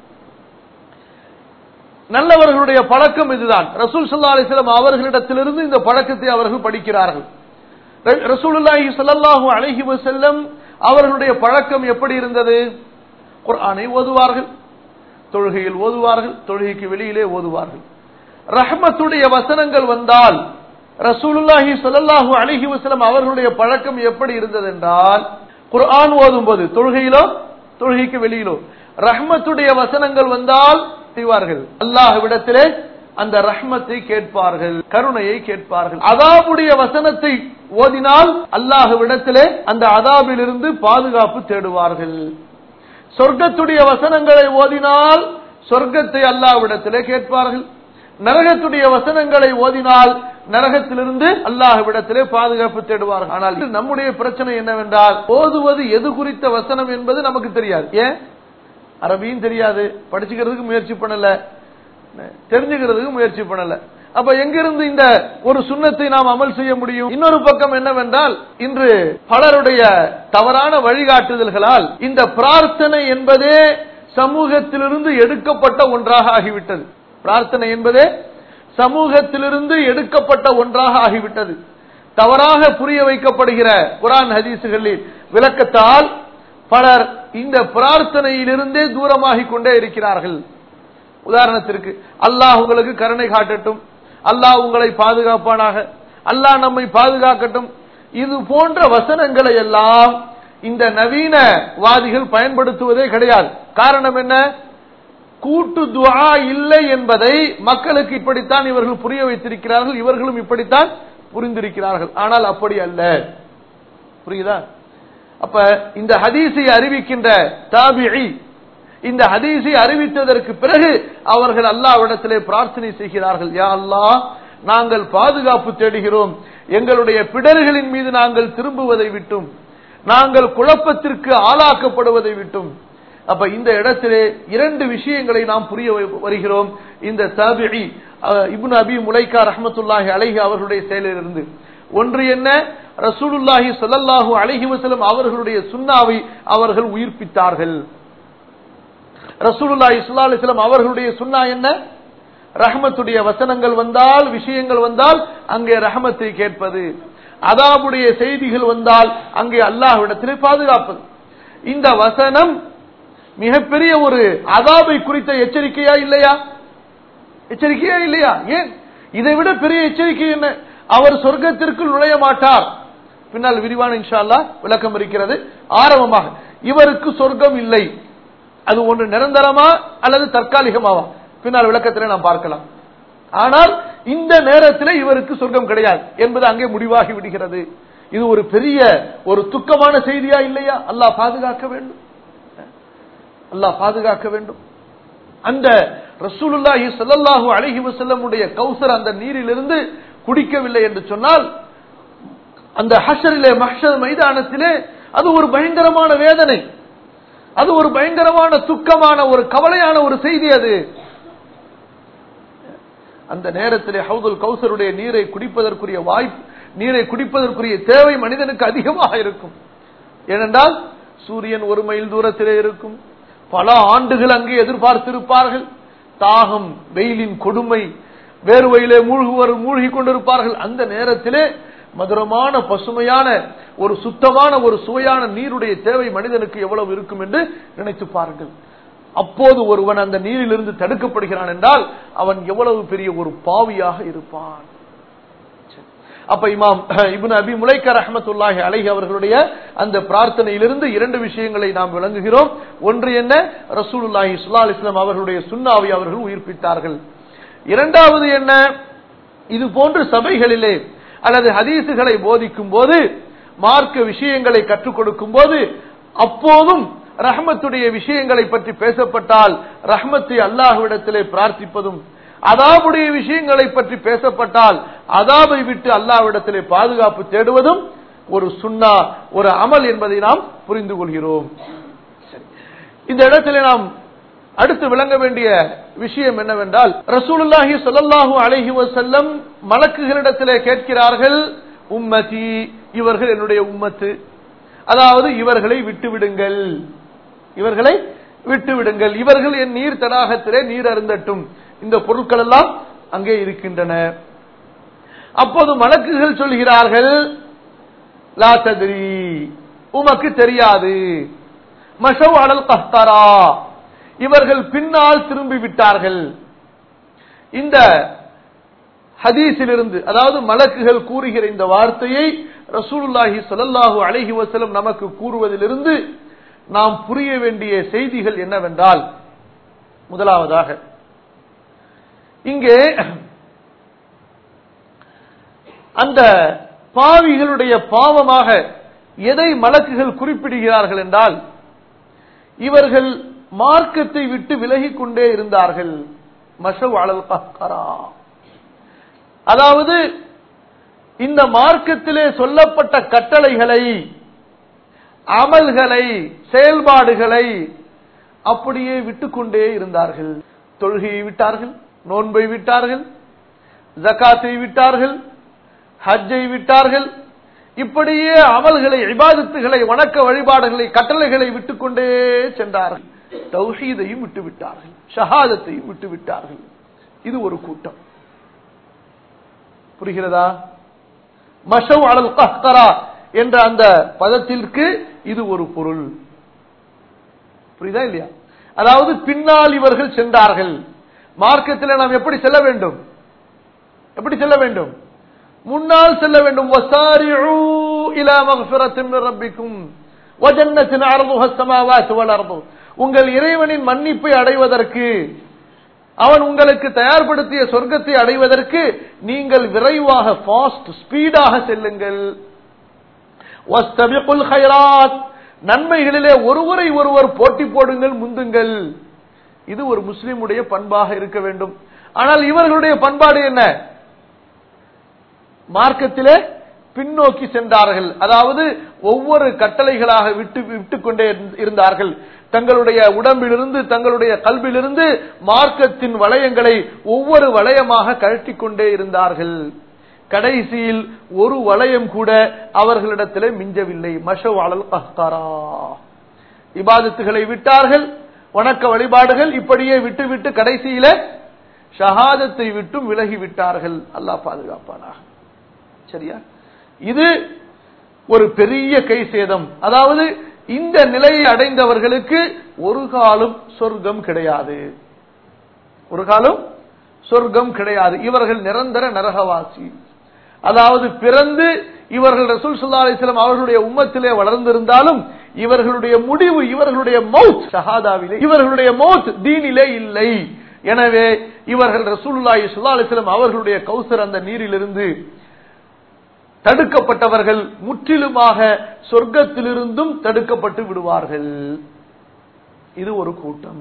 நல்லவர்களுடைய பழக்கம் இதுதான் ரசூல் சல்லா அலிஸ்லாம் அவர்களிடத்திலிருந்து இந்த பழக்கத்தை அவர்கள் படிக்கிறார்கள் ரசூலுல்லாஹி சல்லாஹூ அலஹி வசல்லம் அவர்களுடைய பழக்கம் எப்படி இருந்தது குர்ஆனை ஓதுவார்கள் தொழுகையில் ஓதுவார்கள் தொழுகைக்கு வெளியிலே ஓதுவார்கள் ரஹ்மத்துடைய வசனங்கள் வந்தால் ரசூலுல்லாஹி சொல்லல்லாஹு அலிஹி வசலம் அவர்களுடைய பழக்கம் எப்படி இருந்தது என்றால் குர்ஆன் ஓதும் போது தொழுகையிலோ தொழுகைக்கு வெளியிலோ ரஹ்மத்துடைய வசனங்கள் வந்தால் செய்வார்கள் அல்லாஹ்விடத்திலே அந்த ரஹ்மத்தை கேட்பார்கள் கருணையை கேட்பார்கள் அதாபுடைய வசனத்தை ஓதினால் அல்லாஹ்விடத்திலே அந்த அதாபிலிருந்து பாதுகாப்பு தேடுவார்கள் சொர்க்கத்துடைய வசனங்களை ஓதினால் சொர்க்கத்தை அல்லாஹ்விடத்திலே கேட்பார்கள் நரகத்துடைய வசனங்களை ஓதினால் நரகத்திலிருந்து அல்லாஹ்விடத்திலே பாதுகாப்பு தேடுவார்கள் ஆனால் நம்முடைய பிரச்சனை என்னவென்றால் ஓதுவது எது குறித்த வசனம் என்பது நமக்கு தெரியாது ஏன் அரபியும் தெரியாது படிச்சுக்கிறதுக்கு முயற்சி பண்ணல தெரிஞ்சுக்கிறதுக்கு முயற்சி பண்ணல அப்ப எங்கிருந்து இந்த ஒரு சுண்ணத்தை நாம் அமல் செய்ய முடியும் இன்னொரு பக்கம் என்னவென்றால் இன்று பலருடைய தவறான வழிகாட்டுதல்களால் இந்த பிரார்த்தனை என்பதே சமூகத்திலிருந்து எடுக்கப்பட்ட ஒன்றாக ஆகிவிட்டது பிரார்த்தனை என்பதே சமூகத்திலிருந்து எடுக்கப்பட்ட ஒன்றாக ஆகிவிட்டது தவறாக புரிய வைக்கப்படுகிற குரான் ஹதீசுகளில் விளக்கத்தால் பலர் இந்த பிரார்த்தனையிலிருந்தே தூரமாகிக் கொண்டே இருக்கிறார்கள் உதாரணத்திற்கு அல்லாஹ் உங்களுக்கு கருணை காட்டட்டும் அல்லாஹ் உங்களை பாதுகாப்பானாக அல்லாஹ் நம்மை பாதுகாக்கட்டும் இது போன்ற வசனங்களை எல்லாம் இந்த நவீன வாதிகள் பயன்படுத்துவதே கிடையாது காரணம் என்ன கூட்டு துவா இல்லை என்பதை மக்களுக்கு இப்படித்தான் இவர்கள் புரிய வைத்திருக்கிறார்கள் இவர்களும் இப்படித்தான் புரிந்திருக்கிறார்கள் ஆனால் அப்படி அல்ல புரியுதா அப்ப இந்த ஹதீஸை அறிவிக்கின்ற தாபிழி இந்த ஹதீஸை அறிவித்ததற்கு பிறகு அவர்கள் அல்லாவிடத்திலே பிரார்த்தனை செய்கிறார்கள் யா அல்லாஹ் நாங்கள் பாதுகாப்பு தேடுகிறோம் எங்களுடைய பிடர்களின் மீது நாங்கள் திரும்புவதை விட்டும் நாங்கள் குழப்பத்திற்கு ஆளாக்கப்படுவதை விட்டும் அப்ப இந்த இடத்திலே இரண்டு விஷயங்களை நாம் புரிய வருகிறோம் இந்த தாபிழி இப்னு அபி முலைக்கா ரஹமத்துல்லாஹி அலைஹி அவர்களுடைய செயலிலிருந்து ஒன்று என்ன ரசூலுல்லாஹி சொல்லல்லாஹு அலைஹி வசலம் அவர்களுடைய சுண்ணாவை அவர்கள் உயிர்ப்பித்தார்கள் ரசூலுல்லாஹி சுல்லா அலிஸ்லாம் அவர்களுடைய சுண்ணா என்ன ரஹமத்துடைய வசனங்கள் வந்தால் விஷயங்கள் வந்தால் அங்கே ரஹமத்தை கேட்பது அதாபுடைய செய்திகள் வந்தால் அங்கே அல்லாஹ்விடத்திலே பாதுகாப்பது இந்த வசனம் மிகப்பெரிய ஒரு அதாபை குறித்த எச்சரிக்கையா இல்லையா எச்சரிக்கையா இல்லையா ஏன் இதை விட பெரிய எச்சரிக்கை என்ன அவர் சொர்க்கத்திற்குள் நுழைய மாட்டார் பின்னால் விரிவான இன்ஷா அல்லா விளக்கம் இருக்கிறது ஆரம்பமாக இவருக்கு சொர்க்கம் இல்லை அது ஒன்று நிரந்தரமா அல்லது தற்காலிகமாவா பின்னால் விளக்கத்திலே நாம் பார்க்கலாம் ஆனால் இந்த நேரத்தில் இவருக்கு சொர்க்கம் கிடையாது என்பது அங்கே முடிவாகி விடுகிறது இது ஒரு பெரிய ஒரு துக்கமான செய்தியா இல்லையா அல்லாஹ் பாதுகாக்க வேண்டும் அல்லாஹ் பாதுகாக்க வேண்டும் அந்த ரசூலுல்லாஹி ஸல்லல்லாஹு அலைஹி வஸல்லமுடைய கௌசர் அந்த நீரிலிருந்து குடிக்கவில்லை என்று சொன்னால் அந்த ஹஷரிலே மஹ்ஷர் மைதானத்திலே அது ஒரு பயங்கரமான வேதனை அது ஒரு பயங்கரமான துக்கமான ஒரு கவலையான ஒரு செய்தி அது அந்த நேரத்திலே ஹவுதுல் கௌசருடைய நீரை குடிப்பதற்குரிய வாய்ப்பு நீரை குடிப்பதற்குரிய தேவை மனிதனுக்கு அதிகமாக இருக்கும் ஏனென்றால் சூரியன் ஒரு மைல் தூரத்திலே இருக்கும் பல ஆண்டுகள் அங்கே எதிர்பார்த்திருப்பார்கள் தாகம் வெயிலின் கொடுமை வேர்வையிலே மூழ்குவர் மூழ்கிக் கொண்டிருப்பார்கள் அந்த நேரத்திலே மதுரமான பசுமையான ஒரு சுத்தமான ஒரு சுவையான நீருடைய தேவை மனிதனுக்கு எவ்வளவு இருக்கும் என்று நினைத்து பாருங்கள் அப்போது ஒருவன் அந்த நீரிலிருந்து தடுக்கப்படுகிறான் என்றால் அவன் எவ்வளவு பெரிய ஒரு பாவியாக இருப்பான் அப்ப இமாம் இப்னு அபி முலைக்கர் ரஹமத்துல்லாஹி அலைஹி அவர்களுடைய அந்த பிரார்த்தனையிலிருந்து இரண்டு விஷயங்களை நாம் விளங்குகிறோம் ஒன்று என்ன ரசூலுல்லாஹி ஸல்லல்லாஹு அலைஹி வஸல்லம் அவர்களுடைய சுன்னாவை அவர்கள் உயிர்ப்பித்தார்கள் இரண்டாவது என்ன இது போன்று சபைகளிலே அல்லது ஹதீசுகளை போதிக்கும் போது மார்க்க விஷயங்களை கற்றுக் கொடுக்கும் போது அப்போதும் ரஹ்மத்துடைய விஷயங்களை பற்றி பேசப்பட்டால் ரஹ்மத்தை அல்லாஹ்விடத்திலே பிரார்த்திப்பதும் அதாபுடைய விஷயங்களை பற்றி பேசப்பட்டால் அதாபை விட்டு அல்லாஹ்விடத்திலே பாதுகாப்பு தேடுவதும் ஒரு சுன்னா ஒரு அமல் என்பதை நாம் புரிந்து கொள்கிறோம் சரி. இந்த இடத்திலே நாம் அடுத்து விளங்க வேண்டிய விஷயம் என்னவென்றால் ரசூலுல்லாஹி ஸல்லல்லாஹு அலைஹி வஸல்லம் மலக்குகளிடத்திலே கேட்கிறார்கள் உம்மதி இவர்கள் என்னுடைய உம்மத்து அதாவது இவர்களை விட்டு விடுங்கள் இவர்களை விட்டு விடுங்கள் இவர்கள் என் நீர் தடாகத்திலே நீர் அருந்தட்டும் இந்த பொருட்கள் எல்லாம் அங்கே இருக்கின்றன அப்போது மலக்குகள் சொல்கிறார்கள் லா தத்ரி உமக்கு தெரியாது மஷவ் அடல் கஸ்தரா இவர்கள் பின்னால் திரும்பி விட்டார்கள் இந்த ஹதீஸிலிருந்து அதாவது மலக்குகள் கூறுகிற இந்த வார்த்தையை ரசூலுல்லாஹி ஸல்லல்லாஹு அலைஹி வஸல்லம் நமக்கு கூறுவதிலிருந்து நாம் புரிய வேண்டிய செய்திகள் என்னவென்றால் முதலாவதாக இங்கே அந்த பாவிகளுடைய பாவமாக எதை மலக்குகள் குறிப்பிடுகிறார்கள் என்றால் இவர்கள் மார்க்கத்தை விட்டு விலகிக் கொண்டே இருந்தார்கள் மஷவ் அலல் கஹ்கரா அதாவது இந்த மார்க்கத்திலே சொல்லப்பட்ட கட்டளைகளை அமல்களை செயல்பாடுகளை அப்படியே விட்டுக்கொண்டே இருந்தார்கள் தொழுகையை விட்டார்கள் நோன்பை விட்டார்கள் ஜக்காத்தை விட்டார்கள் ஹஜ்ஜை விட்டார்கள் இப்படியே அமல்களை இபாதத்துகளை வணக்க வழிபாடுகளை கட்டளைகளை விட்டுக்கொண்டே சென்றார்கள் தௌஹீதையும் விட்டு விட்டார்கள் ஷஹாதத்தையும் விட்டு விட்டார்கள் இது ஒரு கூட்டம் புரிகிறதா மஷவ் அலல் கஹ்தரா என்ற அந்த பதத்திற்கு இது ஒரு பொருள் புரியுதா இல்லையா அதாவது பின்னால் இவர்கள் சென்றார்கள் மார்க்கத்தில் நாம் எப்படி செல்ல வேண்டும் எப்படி செல்ல வேண்டும் முன்னால் செல்ல வேண்டும் வசாரிஉ இலா மக்ஃபிரத்தின் மின் ரப்பிக்கும் வஜன்னத்தின் அர்துஹ ஸமாவாத்து வல் அர்து உங்கள் இறைவனின் மன்னிப்பை அடைவதற்கு அவன் உங்களுக்கு தயார்படுத்திய சொர்க்கத்தை அடைவதற்கு நீங்கள் விரைவாக ஃபாஸ்ட் ஸ்பீடாக செல்லுங்கள் வஸ்தபிகுல் ஹைராத் நன்மைகளிலே ஒருவரை ஒருவர் போட்டி போடுங்கள் முந்துங்கள் இது ஒரு முஸ்லிமுடைய பண்பாக இருக்க வேண்டும் ஆனால் இவர்களுடைய பண்பாடு என்ன மார்க்கத்திலே பின்னோக்கி சென்றார்கள் அதாவது ஒவ்வொரு கட்டளைகளாக விட்டு விட்டுக் கொண்டே இருந்தார்கள் தங்களுடைய உடம்பிலிருந்து தங்களுடைய கல்வியிலிருந்து மார்க்கத்தின் வளையங்களை ஒவ்வொரு வளையமாக கழட்டிக் கொண்டே இருந்தார்கள் கடைசியில் ஒரு வளையம் கூட அவர்களிடத்திலே மிஞ்சவில்லை மஷவ் அலல் கஹ்கரா இபாதத்துகளை விட்டார்கள் வணக்க வழிபாடுகள் இப்படியே விட்டு விட்டு கடைசியில ஷஹாதத்தை விட்டும் விலகி விட்டார்கள் அல்லாஹ் பாதுகாப்பானாக சரியா இது ஒரு பெரிய கை சேதம் அதாவது இந்த நிலையை அடைந்தவர்களுக்கு ஒரு காலம் சொர்க்கம் கிடையாது ஒரு காலம் சொர்க்கம் கிடையாது இவர்கள் நிரந்தர நரகவாசி அதாவது பிறந்து இவர்கள் ரசூல் சுல்லா அலிஸ்லாம் அவர்களுடைய உம்மத்திலே வளர்ந்திருந்தாலும் இவர்களுடைய முடிவு இவர்களுடைய மவுத் ஷஹாதாவிலே இவர்களுடைய மவுத் தீனிலே இல்லை எனவே இவர்கள் ரசூலுல்லாஹி சுல்லா அலிஸ்லாம் அவர்களுடைய கௌசர் அந்த நீரிலிருந்து தடுக்கப்பட்டவர்கள் முற்றிலுமாக சொர்க்கத்திலிருந்தும் தடுக்கப்பட்டு விடுவார்கள் இது ஒரு கூட்டம்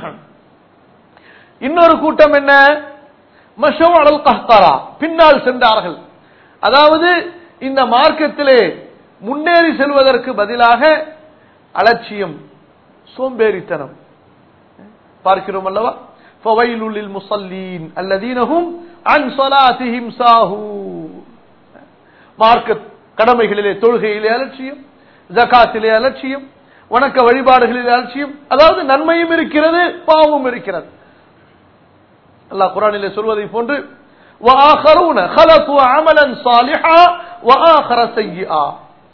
இன்னொரு கூட்டம் என்ன மஷவ் அலல் கஹ்தாரா பின்னால் சென்றார்கள் அதாவது இந்த மார்க்கத்திலே முன்னேறி செல்வதற்கு பதிலாக அலட்சியம் சோம்பேறித்தனம் பார்க்கிறோம் அல்லவா فويل للمصلين الذين هم عن صلاتهم ساهون மார்க்க கடமைகளிலே தொழுகையிலே அலட்சியம் ஜகாத்திலே அலட்சியம் வணக்க வழிபாடுகளிலே அலட்சியம் அதாவது நன்மையும் இருக்கிறது பாவமும் இருக்கிறது அல்லாஹ் குரானிலே சொல்வதை போன்று وآخرون خلقوا عملا صالحا وآخر سيئا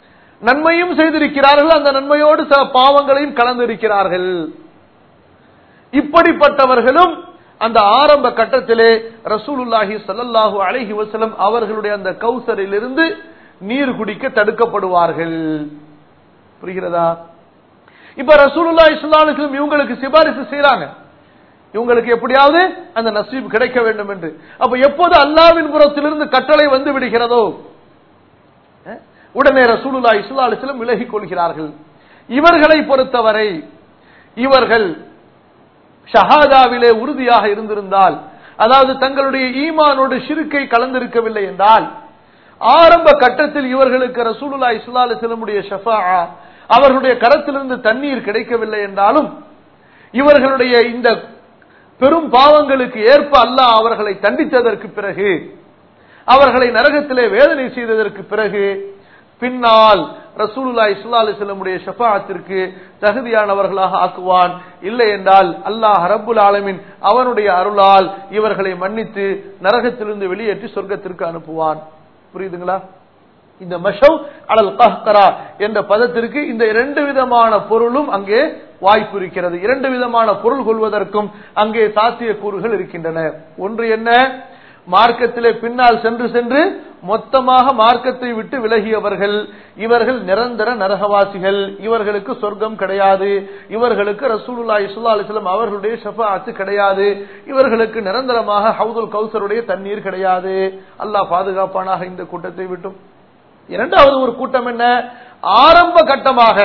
நன்மையும் செய்திருக்கிறார்கள் அந்த நன்மையோடு சில பாவங்களையும் கலந்திருக்கிறார்கள் இப்படிப்பட்டவர்களும் அந்த ஆரம்ப கட்டத்திலே ரசூலுல்லாஹி ஸல்லல்லாஹு அலைஹி வஸல்லம் அவர்களுடைய அந்த கௌசரிலிருந்து நீர் குடிக்க தடுக்கப்படுவார்கள் புரிகிறதா இப்ப ரசூலுல்லாஹி ஸல்லல்லாஹு அலைஹி வஸல்லம் இவங்களுக்கு சிபாரிசு செய்றாங்க இவங்களுக்கு எப்படியாவது அந்த நசீப் கிடைக்க வேண்டும் என்று அப்ப எப்போது அல்லாவின் புறத்திலிருந்து கட்டளை வந்து விடுகிறதோ அஹ், உடனே ரசூலுல்லாஹி ஸல்லல்லாஹு அலைஹி வஸல்லம் விலகிக் கொள்கிறார்கள் இவர்களை பொறுத்தவரை இவர்கள் ஷஹாதாவிலே உறுதியாக இருந்திருந்தால் அதாவது தங்களுடைய ஈமானோடு ஷிருக்கை கலந்திருக்கவில்லை என்றால் ஆரம்ப கட்டத்தில் இவர்களுக்கு ரசூலுல்லா இஸ்லா அலிஸ்லமுடைய ஷஃபா அவர்களுடைய கரத்திலிருந்து தண்ணீர் கிடைக்கவில்லை என்றாலும் இவர்களுடைய இந்த பெரும் பாவங்களுக்கு ஏற்ப அல்லாஹ் அவர்களை தண்டித்ததற்கு பிறகு அவர்களை நரகத்திலே வேதனை செய்ததற்கு பிறகு பின்னால் ரசூலுல்லாஹி ஸல்லல்லாஹு அலைஹி வஸல்லமுடைய ஷஃபாஅத்திற்கு தகுதியானவர்களாக ஆக்குவான் இல்லை என்றால் அல்லாஹ் ரப்புல் ஆலமீன் அவனுடைய அருளால் இவர்களை மன்னித்து நரகத்திலிருந்து வெளியேற்றி சொர்க்கத்திற்கு அனுப்புவான் புரியுதுங்களா இந்த மஷவ் அலல் கஹ்கரா என்ற பதத்திற்கு இந்த இரண்டு விதமான பொருளும் அங்கே வாய்ப்பு இருக்கிறது இரண்டு விதமான பொருள் கொள்வதற்கும் அங்கே சாத்திய கூறுகள் இருக்கின்றன ஒன்று என்ன மார்க்கத்திலே பின்னால் சென்று சென்று மொத்தமாக மார்க்கத்தை விட்டு விலகியவர்கள் இவர்கள் நிரந்தர நரகவாசிகள் இவர்களுக்கு சொர்க்கம் கிடையாது இவர்களுக்கு ரசூலுல்லாஹி ஸல்லல்லாஹு அலைஹி வஸல்லம் அவர்களுடைய ஷஃபாஅத்து கிடையாது இவர்களுக்கு நிரந்தரமாக ஹவுதுல் கௌசருடைய தண்ணீர் கிடையாது அல்லாஹ் பாதுகாப்பானாக இந்த கூட்டத்தை விட்டும் இரண்டாவது ஒரு கூட்டம் என்ன ஆரம்ப கட்டமாக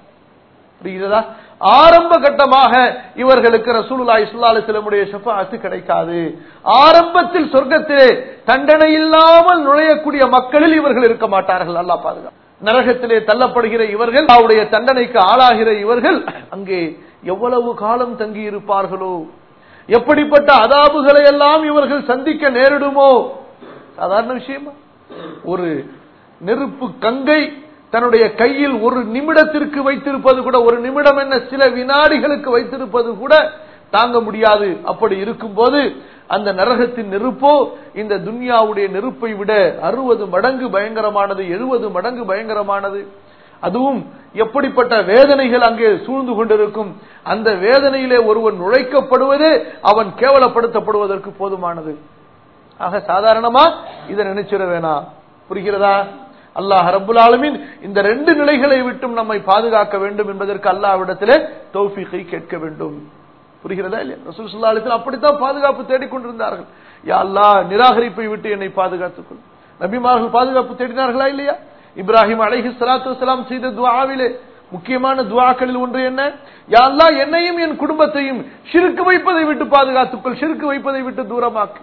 புரிகிறதா ஆரம்ப கட்டமாக இவர்களுக்கு ரசூலுல்லாஹி ஸல்லல்லாஹு அலைஹி வஸல்லமுடைய ஷஃபாஅத்து கிடைக்காது ஆரம்பத்தில் சொர்க்கத்திலே தண்டனை இல்லாமல் நுழையக்கூடிய மக்களில் இவர்கள் இருக்க மாட்டார்கள் அல்லாஹ் பாதுகாப்பு நரகத்திலே தள்ளப்படுகிற இவர்கள் அவருடைய தண்டனைக்கு ஆளாகிற இவர்கள் அங்கே எவ்வளவு காலம் தங்கி இருப்பார்களோ எப்படிப்பட்ட அதாபுகளை எல்லாம் இவர்கள் சந்திக்க நேரிடுமோ சாதாரண விஷயமா ஒரு நெருப்பு கங்கை தன்னுடைய கையில் ஒரு நிமிடத்திற்கு வைத்திருப்பது கூட ஒரு நிமிடம் என்ன சில வினாடிகளுக்கு வைத்திருப்பது கூட தாங்க முடியாது அப்படி இருக்கும்போது அந்த நரகத்தின் நெருப்போ இந்த துன்யாவுடைய நெருப்பை விட அறுபது மடங்கு பயங்கரமானது எழுபது மடங்கு பயங்கரமானது அதுவும் எப்படிப்பட்ட வேதனைகள் அங்கே சூழ்ந்து கொண்டிருக்கும் அந்த வேதனையிலே ஒருவன் நுழைக்கப்படுவதே அவன் கேவலப்படுத்தப்படுவதற்கு போதுமானது ஆக சாதாரணமா இதை நினைச்சிட வேணாம் புரிகிறதா அல்லாஹ் ரப்புல் ஆலமீன் இந்த ரெண்டு நிலைகளை விட்டும் நம்மை பாதுகாக்க வேண்டும் என்பதற்கு அல்லாஹ்விடத்திலே தௌஃபீகை கேட்க வேண்டும் புரிகிறதா இல்லையா ரசூல் ஸல்லல்லாஹு அலைஹி வஸல்லம் அப்படித்தான் பாதுகாப்பு தேடிக் கொண்டிருந்தார்கள் யா அல்லாஹ் நிராகரிப்பை விட்டு என்னை பாதுகாத்துக் கொள் நபிமார்கள் பாதுகாப்பு தேடினார்களா இல்லையா இப்ராஹிம் அலைஹி ஸலாத்து வஸலாம் செய்த துஆவிலே முக்கியமான துஆக்களில் ஒன்று என்ன யா அல்லாஹ் என்னையும் என் குடும்பத்தையும் ஷிர்க் வைப்பதை விட்டு பாதுகாத்துக்கொள் ஷிர்க் வைப்பதை விட்டு தூரமாக்கு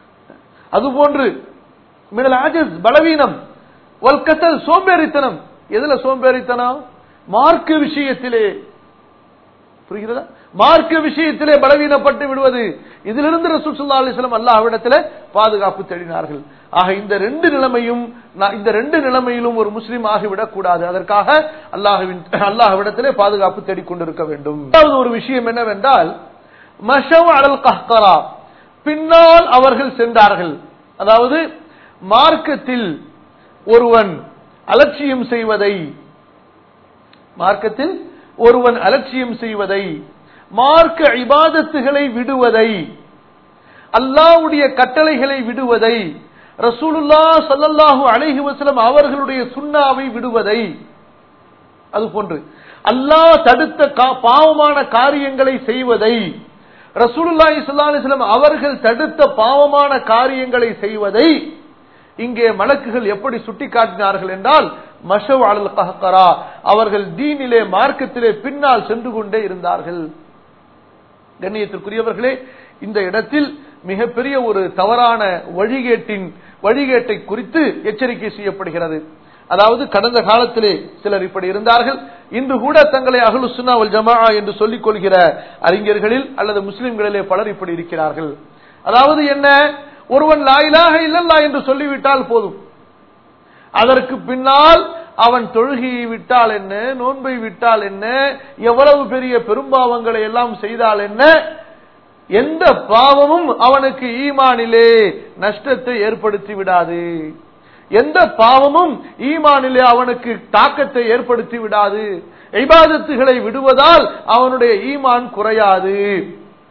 அதுபோன்று மினல் ஆஜஸ் பலவீனம் வல்கத்தல் சோம்பேறித்தனம் எதுல சோம்பேறித்தனம் மார்க்க விஷயத்திலே புரிகிறதா மார்க்க விஷயத்திலே பலவீனப்பட்டு விடுவது இதிலிருந்து ரசூல் ஸல்லல்லாஹு அலைஹி வஸல்லம் அல்லாஹ்விடத்திலே பாதுகாப்பு தேடினார்கள் ஆக இந்த ரெண்டு நிலைமையும் நான் இந்த ரெண்டு நிலைமையிலும் ஒரு முஸ்லீம் ஆகிவிடக் கூடாது அதற்காக அல்லாஹ்வின் அல்லாஹ்விடத்திலே பாதுகாப்பு தேடிக்கொண்டிருக்க வேண்டும் இரண்டாவது ஒரு விஷயம் என்னவென்றால் மஷவ் அலல் கஹ்கரா பின்னால் அவர்கள் சென்றார்கள் அதாவது மார்க்கத்தில் ஒருவன் அலட்சியம் செய்வதை மார்க்கத்தில் ஒருவன் அலட்சியம் செய்வதை மார்க்க இபாதத்துகளை விடுவதை அல்லாவுடைய கட்டளைகளை விடுவதை ரசூலுல்லா சல்லல்லாஹு அலைஹி வஸல்லம் அவர்களுடைய சுண்ணாவை விடுவதை அது போன்று அல்லாஹ் தடுத்த கா- பாவமான காரியங்களை செய்வதை ரசூலுல்லாஹி ஸல்லல்லாஹு அலைஹி வஸல்லம் அவர்கள் தடுத்த பாவமான காரியங்களை செய்வதை இங்கே மலக்குகள் எப்படி சுட்டிக்காட்டினார்கள் என்றால் மஷவ் அலல் கஹ்கரா அவர்கள் தீனிலே மார்க்கத்திலே பின்னால் சென்று கொண்டே இருந்தார்கள் கண்ணியத்திற்குரியவர்களே இந்த இடத்தில் மிகப்பெரிய ஒரு தவறான வழிகேட்டின் வழிகேட்டை குறித்து எச்சரிக்கை செய்யப்படுகிறது அதாவது கடந்த காலத்திலே சிலர் இப்படி இருந்தார்கள் இன்று கூட தங்களை அகலு சுன்னாவல் ஜமா என்று சொல்லிக் கொள்கிற அறிஞர்களில் அல்லது முஸ்லிம்களிலே பலர் இப்படி இருக்கிறார்கள் அதாவது என்ன ஒருவன் லாயிலாக இல்லல்லா என்று சொல்லிவிட்டால் போதும் அதற்கு பின்னால் அவன் தொழுகையை விட்டால் என்ன நோன்பை விட்டால் என்ன எவ்வளவு பெரிய பெரும்பாவங்களை எல்லாம் செய்தால் என்ன எந்த பாவமும் அவனுக்கு ஈமானிலே நஷ்டத்தை ஏற்படுத்தி விடாது எந்த பாவமும் ஈமானிலே அவனுக்கு தாக்கத்தை ஏற்படுத்தி விடாது இபாதத்துகளை விடுவதால் அவனுடைய ஈமான் குறையாது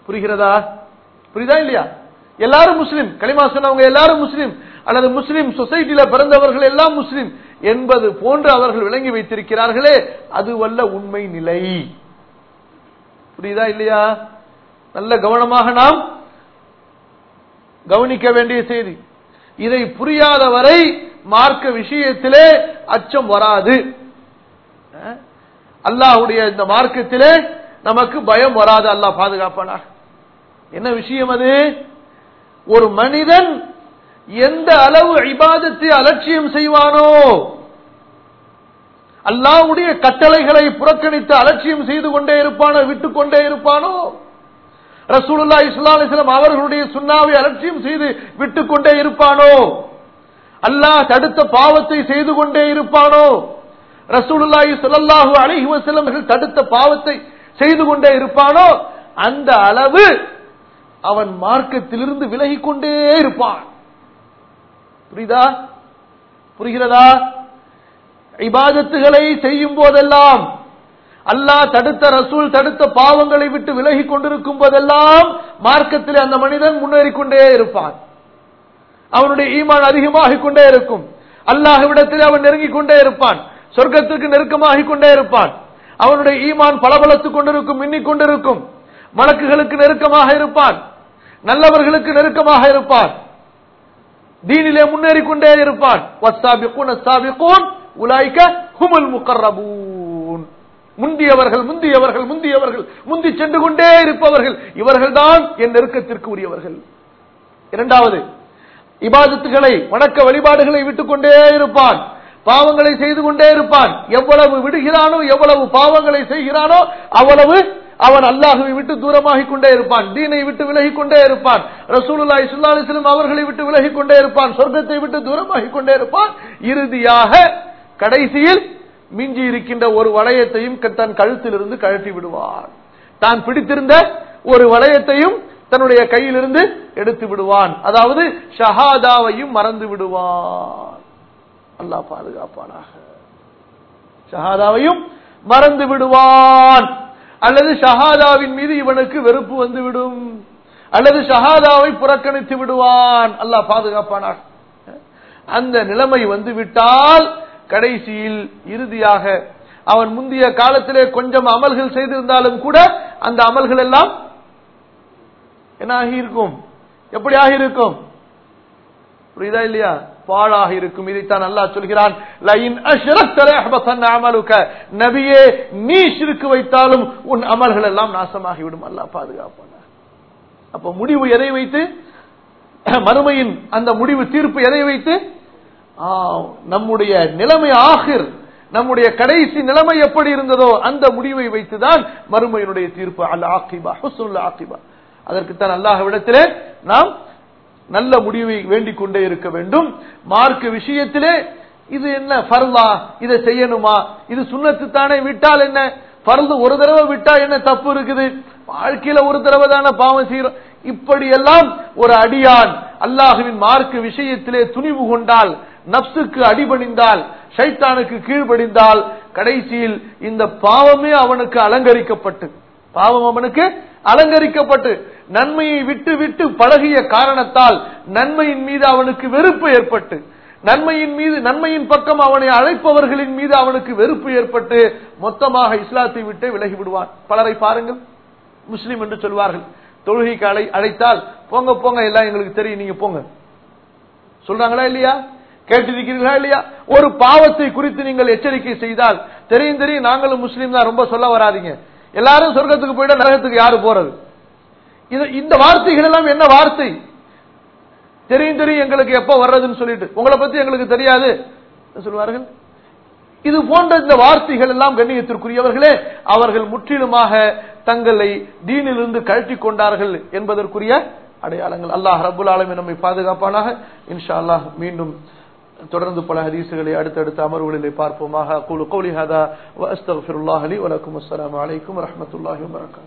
புரிகிறதா புரியுதா இல்லையா எல்லாரும் முஸ்லிம் களிமா சொன்னவங்க எல்லாரும் முஸ்லிம் அல்லது முஸ்லிம் சொசைட்டில பிறந்தவர்கள் எல்லாம் முஸ்லிம் என்பது போன்று அவர்கள் விளங்கி வைத்திருக்கிறார்களே அது வல்ல உண்மை நிலை புரியுதா இல்லையா நல்ல கவனமாக நாம் கவனிக்க வேண்டிய செய்தி இதை புரியாத வரை மார்க்க விஷயத்திலே அச்சம் வராது அஹ்? அல்லாஹ்வுடைய இந்த மார்க்கத்திலே நமக்கு பயம் வராது அல்லாஹ் பாதுகாப்பானா என்ன விஷயம் அது ஒரு மனிதன் எந்த அளவு இபாதத்தை அலட்சியம் செய்வானோ அல்லாஹ்வுடைய கட்டளைகளை புறக்கணித்து அலட்சியம் செய்து கொண்டே இருப்பானோ விட்டுக் கொண்டே இருப்பானோ ரசூலுல்லா இஸ்லாம் அவர்களுடைய சுண்ணாவை அலட்சியம் செய்து விட்டுக் கொண்டே இருப்பானோ அல்லாஹ் தடுத்த பாவத்தை செய்து கொண்டே இருப்பானோ ரசூலுல்லாஹி ஸல்லல்லாஹு அலைஹி வஸல்லம் அவர்கள் தடுத்த பாவத்தை செய்து கொண்டே இருப்பானோ அந்த அளவு அவன் மார்க்கத்திலிருந்து விலகிக் கொண்டே இருப்பான் புரியுதா புரிகிறதா இபாதத்துகளை செய்யும் போதெல்லாம் அல்லாஹ் தடுத்த ரசூல் தடுத்த பாவங்களை விட்டு விலகி கொண்டிருக்கும் போதெல்லாம் மார்க்கத்தில் அந்த மனிதன் முன்னேறிக் கொண்டே இருப்பான் அவனுடைய ஈமான் அதிகமாகிக் கொண்டே இருக்கும் அல்லாஹ்விடத்தில் அவன் நெருங்கிக் கொண்டே இருப்பான் சொர்க்கத்துக்கு நெருக்கமாகிக் கொண்டே இருப்பான் அவனுடைய ஈமான் பளபளத்துக் கொண்டிருக்கும் மின்னிக் கொண்டிருக்கும் மலக்குகளுக்கு நெருக்கமாக இருப்பான் நல்லவர்களுக்கு நெருக்கமாக இருப்பான் தீனிலே முன்னேறிக் கொண்டே இருப்பான் வஸ்ஸாபிகூன் அஸ்ஸாபிகூன் உலாய்க ஹுமுல் முகர்ரபூன் முந்தியவர்கள் முந்தியவர்கள் முந்தியவர்கள் முந்தி சென்று கொண்டே இருப்பவர்கள் இவர்கள்தான் என் நெருக்கத்திற்கு உரியவர்கள் இரண்டாவது இபாதத்துகளை வணக்க வழிபாடுகளை விட்டுக் கொண்டே இருப்பான் பாவங்களை செய்து கொண்டே இருப்பான் எவ்வளவு விடுகிறானோ எவ்வளவு பாவங்களை செய்கிறானோ அவ்வளவு அவன் அல்லாஹுவை விட்டு தூரமாகிக் கொண்டே இருப்பான் தீனை விட்டு விலகிக் கொண்டே இருப்பான் ரசூலுல்லாஹி ஸல்லல்லாஹு அலைஹி வஸல்லம் அவர்களை விட்டு விலகிக் கொண்டே இருப்பான் சொர்க்கத்தை விட்டு தூரமாகிக் கொண்டே இருப்பான் இறுதியாக கடைசியில் மிஞ்சி இருக்கின்ற ஒரு வளையத்தையும் க- தன் கழுத்திலிருந்து கழட்டி விடுவான் தான் பிடித்திருந்த ஒரு வளையத்தையும் தன்னுடைய கையிலிருந்து எடுத்து விடுவான் அதாவது ஷஹாதாவையும் மறந்து விடுவான் அல்லாஹ் பாதுகாப்பானாக ஷஹாதாவையும் மறந்து விடுவான் அல்லது ஷஹாதாவின் மீது இவனுக்கு வெறுப்பு வந்துவிடும் அல்லது ஷஹாதாவை புறக்கணித்து விடுவான் அல்லாஹ் பாதுகாப்பானாக அந்த நிலைமை வந்து விட்டால் கடைசியில் இறுதியாக அவன் முந்தைய காலத்திலே கொஞ்சம் அமல்கள் செய்திருந்தாலும் கூட அந்த அமல்கள் எல்லாம் என்ன ஆகியிருக்கும் எப்படி ஆகியிருக்கும் புரியுதா இல்லையா பாழாக இருக்கும் இதைத்தான் அல்லாஹ் சொல்கிறான் "லஇன் அஷ்ரக்த லயஹ்பதன்ன அமலுக." நபியே நீ ஷிர்க் வைத்தாலும் உன் அமல்கள் எல்லாம் நாசமாகிவிடும் அல்லாஹ் பாதுகாப்பான அப்ப முடிவு எதை வைத்து மறுமையின் அந்த முடிவு தீர்ப்பு எதை வைத்து ஆ, நம்முடைய நிலைமை ஆகிர் நம்முடைய கடைசி நிலைமை எப்படி இருந்ததோ அந்த முடிவை வைத்துதான் மறுமையினுடைய தீர்ப்பு அல் ஆக்கிபா ஹுஸ்னுல் ஆக்கிபா அதற்குத்தான் அல்லாஹ்விடத்திலே நாம் நல்ல முடிவை வேண்டிக் கொண்டே இருக்க வேண்டும் மார்க்க விஷயத்திலே இது என்ன ஃபர்லா இதை செய்யணுமா இது சுண்ணத்து தானே விட்டால் என்ன பரது ஒரு தடவை விட்டா என்ன தப்பு இருக்குது வாழ்க்கையில ஒரு தடவை தானே பாவம் செய்யறோம் இப்படியெல்லாம் ஒரு அடியான் அல்லாஹுவின் மார்க்க விஷயத்திலே துணிவு கொண்டால் நப்சுக்கு அடிபணிந்தால் ஷைத்தானுக்கு கீழ்ப்படிந்தால் கடைசியில் இந்த பாவமே அவனுக்கு அலங்கரிக்கப்பட்டு பாவம் அவனுக்கு அலங்கரிக்கப்பட்டு நன்மையை விட்டு விட்டு பழகிய காரணத்தால் நன்மையின் மீது அவனுக்கு வெறுப்பு ஏற்பட்டு நன்மையின் மீது நன்மையின் பக்கம் அவனை அழைப்பவர்களின் மீது அவனுக்கு வெறுப்பு ஏற்பட்டு மொத்தமாக இஸ்லாத்தை விட்டு விலகி விடுவான் பலரை பாருங்கள் முஸ்லிம் என்று சொல்வார்கள் தொழுகைக்கு அழை அழைத்தால் போங்க போங்க எல்லாம் எங்களுக்கு தெரியும் நீங்க போங்க சொல்றாங்களா இல்லையா கேட்டிருக்கிறீர்களா இல்லையா ஒரு பாவத்தை குறித்து நீங்கள் எச்சரிக்கை செய்தால் தெரியும் தெரியும் நாங்களும் முஸ்லீம் தான் ரொம்ப சொல்ல வராதீங்க எல்லாரும் சொர்க்கத்துக்கு போயிட்டா நரகத்துக்கு யாரு போறது இது இந்த வார்த்தைகள் எல்லாம் என்ன வார்த்தை தெரியும் தெரியும் எங்களுக்கு எப்ப வர்றதுன்னு சொல்லிட்டு உங்களை பத்தி எங்களுக்கு தெரியாது சொல்லுவார்கள் இது போன்ற இந்த வார்த்தைகள் எல்லாம் கண்ணியத்திற்குரியவர்களே அவர்கள் முற்றிலுமாக தங்களை தீனிலிருந்து கழட்டி கொண்டார்கள் என்பதற்குரிய அடையாளங்கள் அல்லாஹ் ரபுல் ஆலமி நம்மை பாதுகாப்பானாக இன்ஷா அல்லாஹ் மீண்டும் தொடர்ந்து பல ஹதீசுகளை அடுத்தடுத்த அமர்வுகளிலே பார்ப்போமாக கூலு கௌலி ஹதா வ அஸ்தக்ஃபிருல்லாஹ் லி வ லக்கும் அஸ்ஸலாமு அலைக்கும் வரஹ்மத்துல்லாஹி வபரகாத்துஹு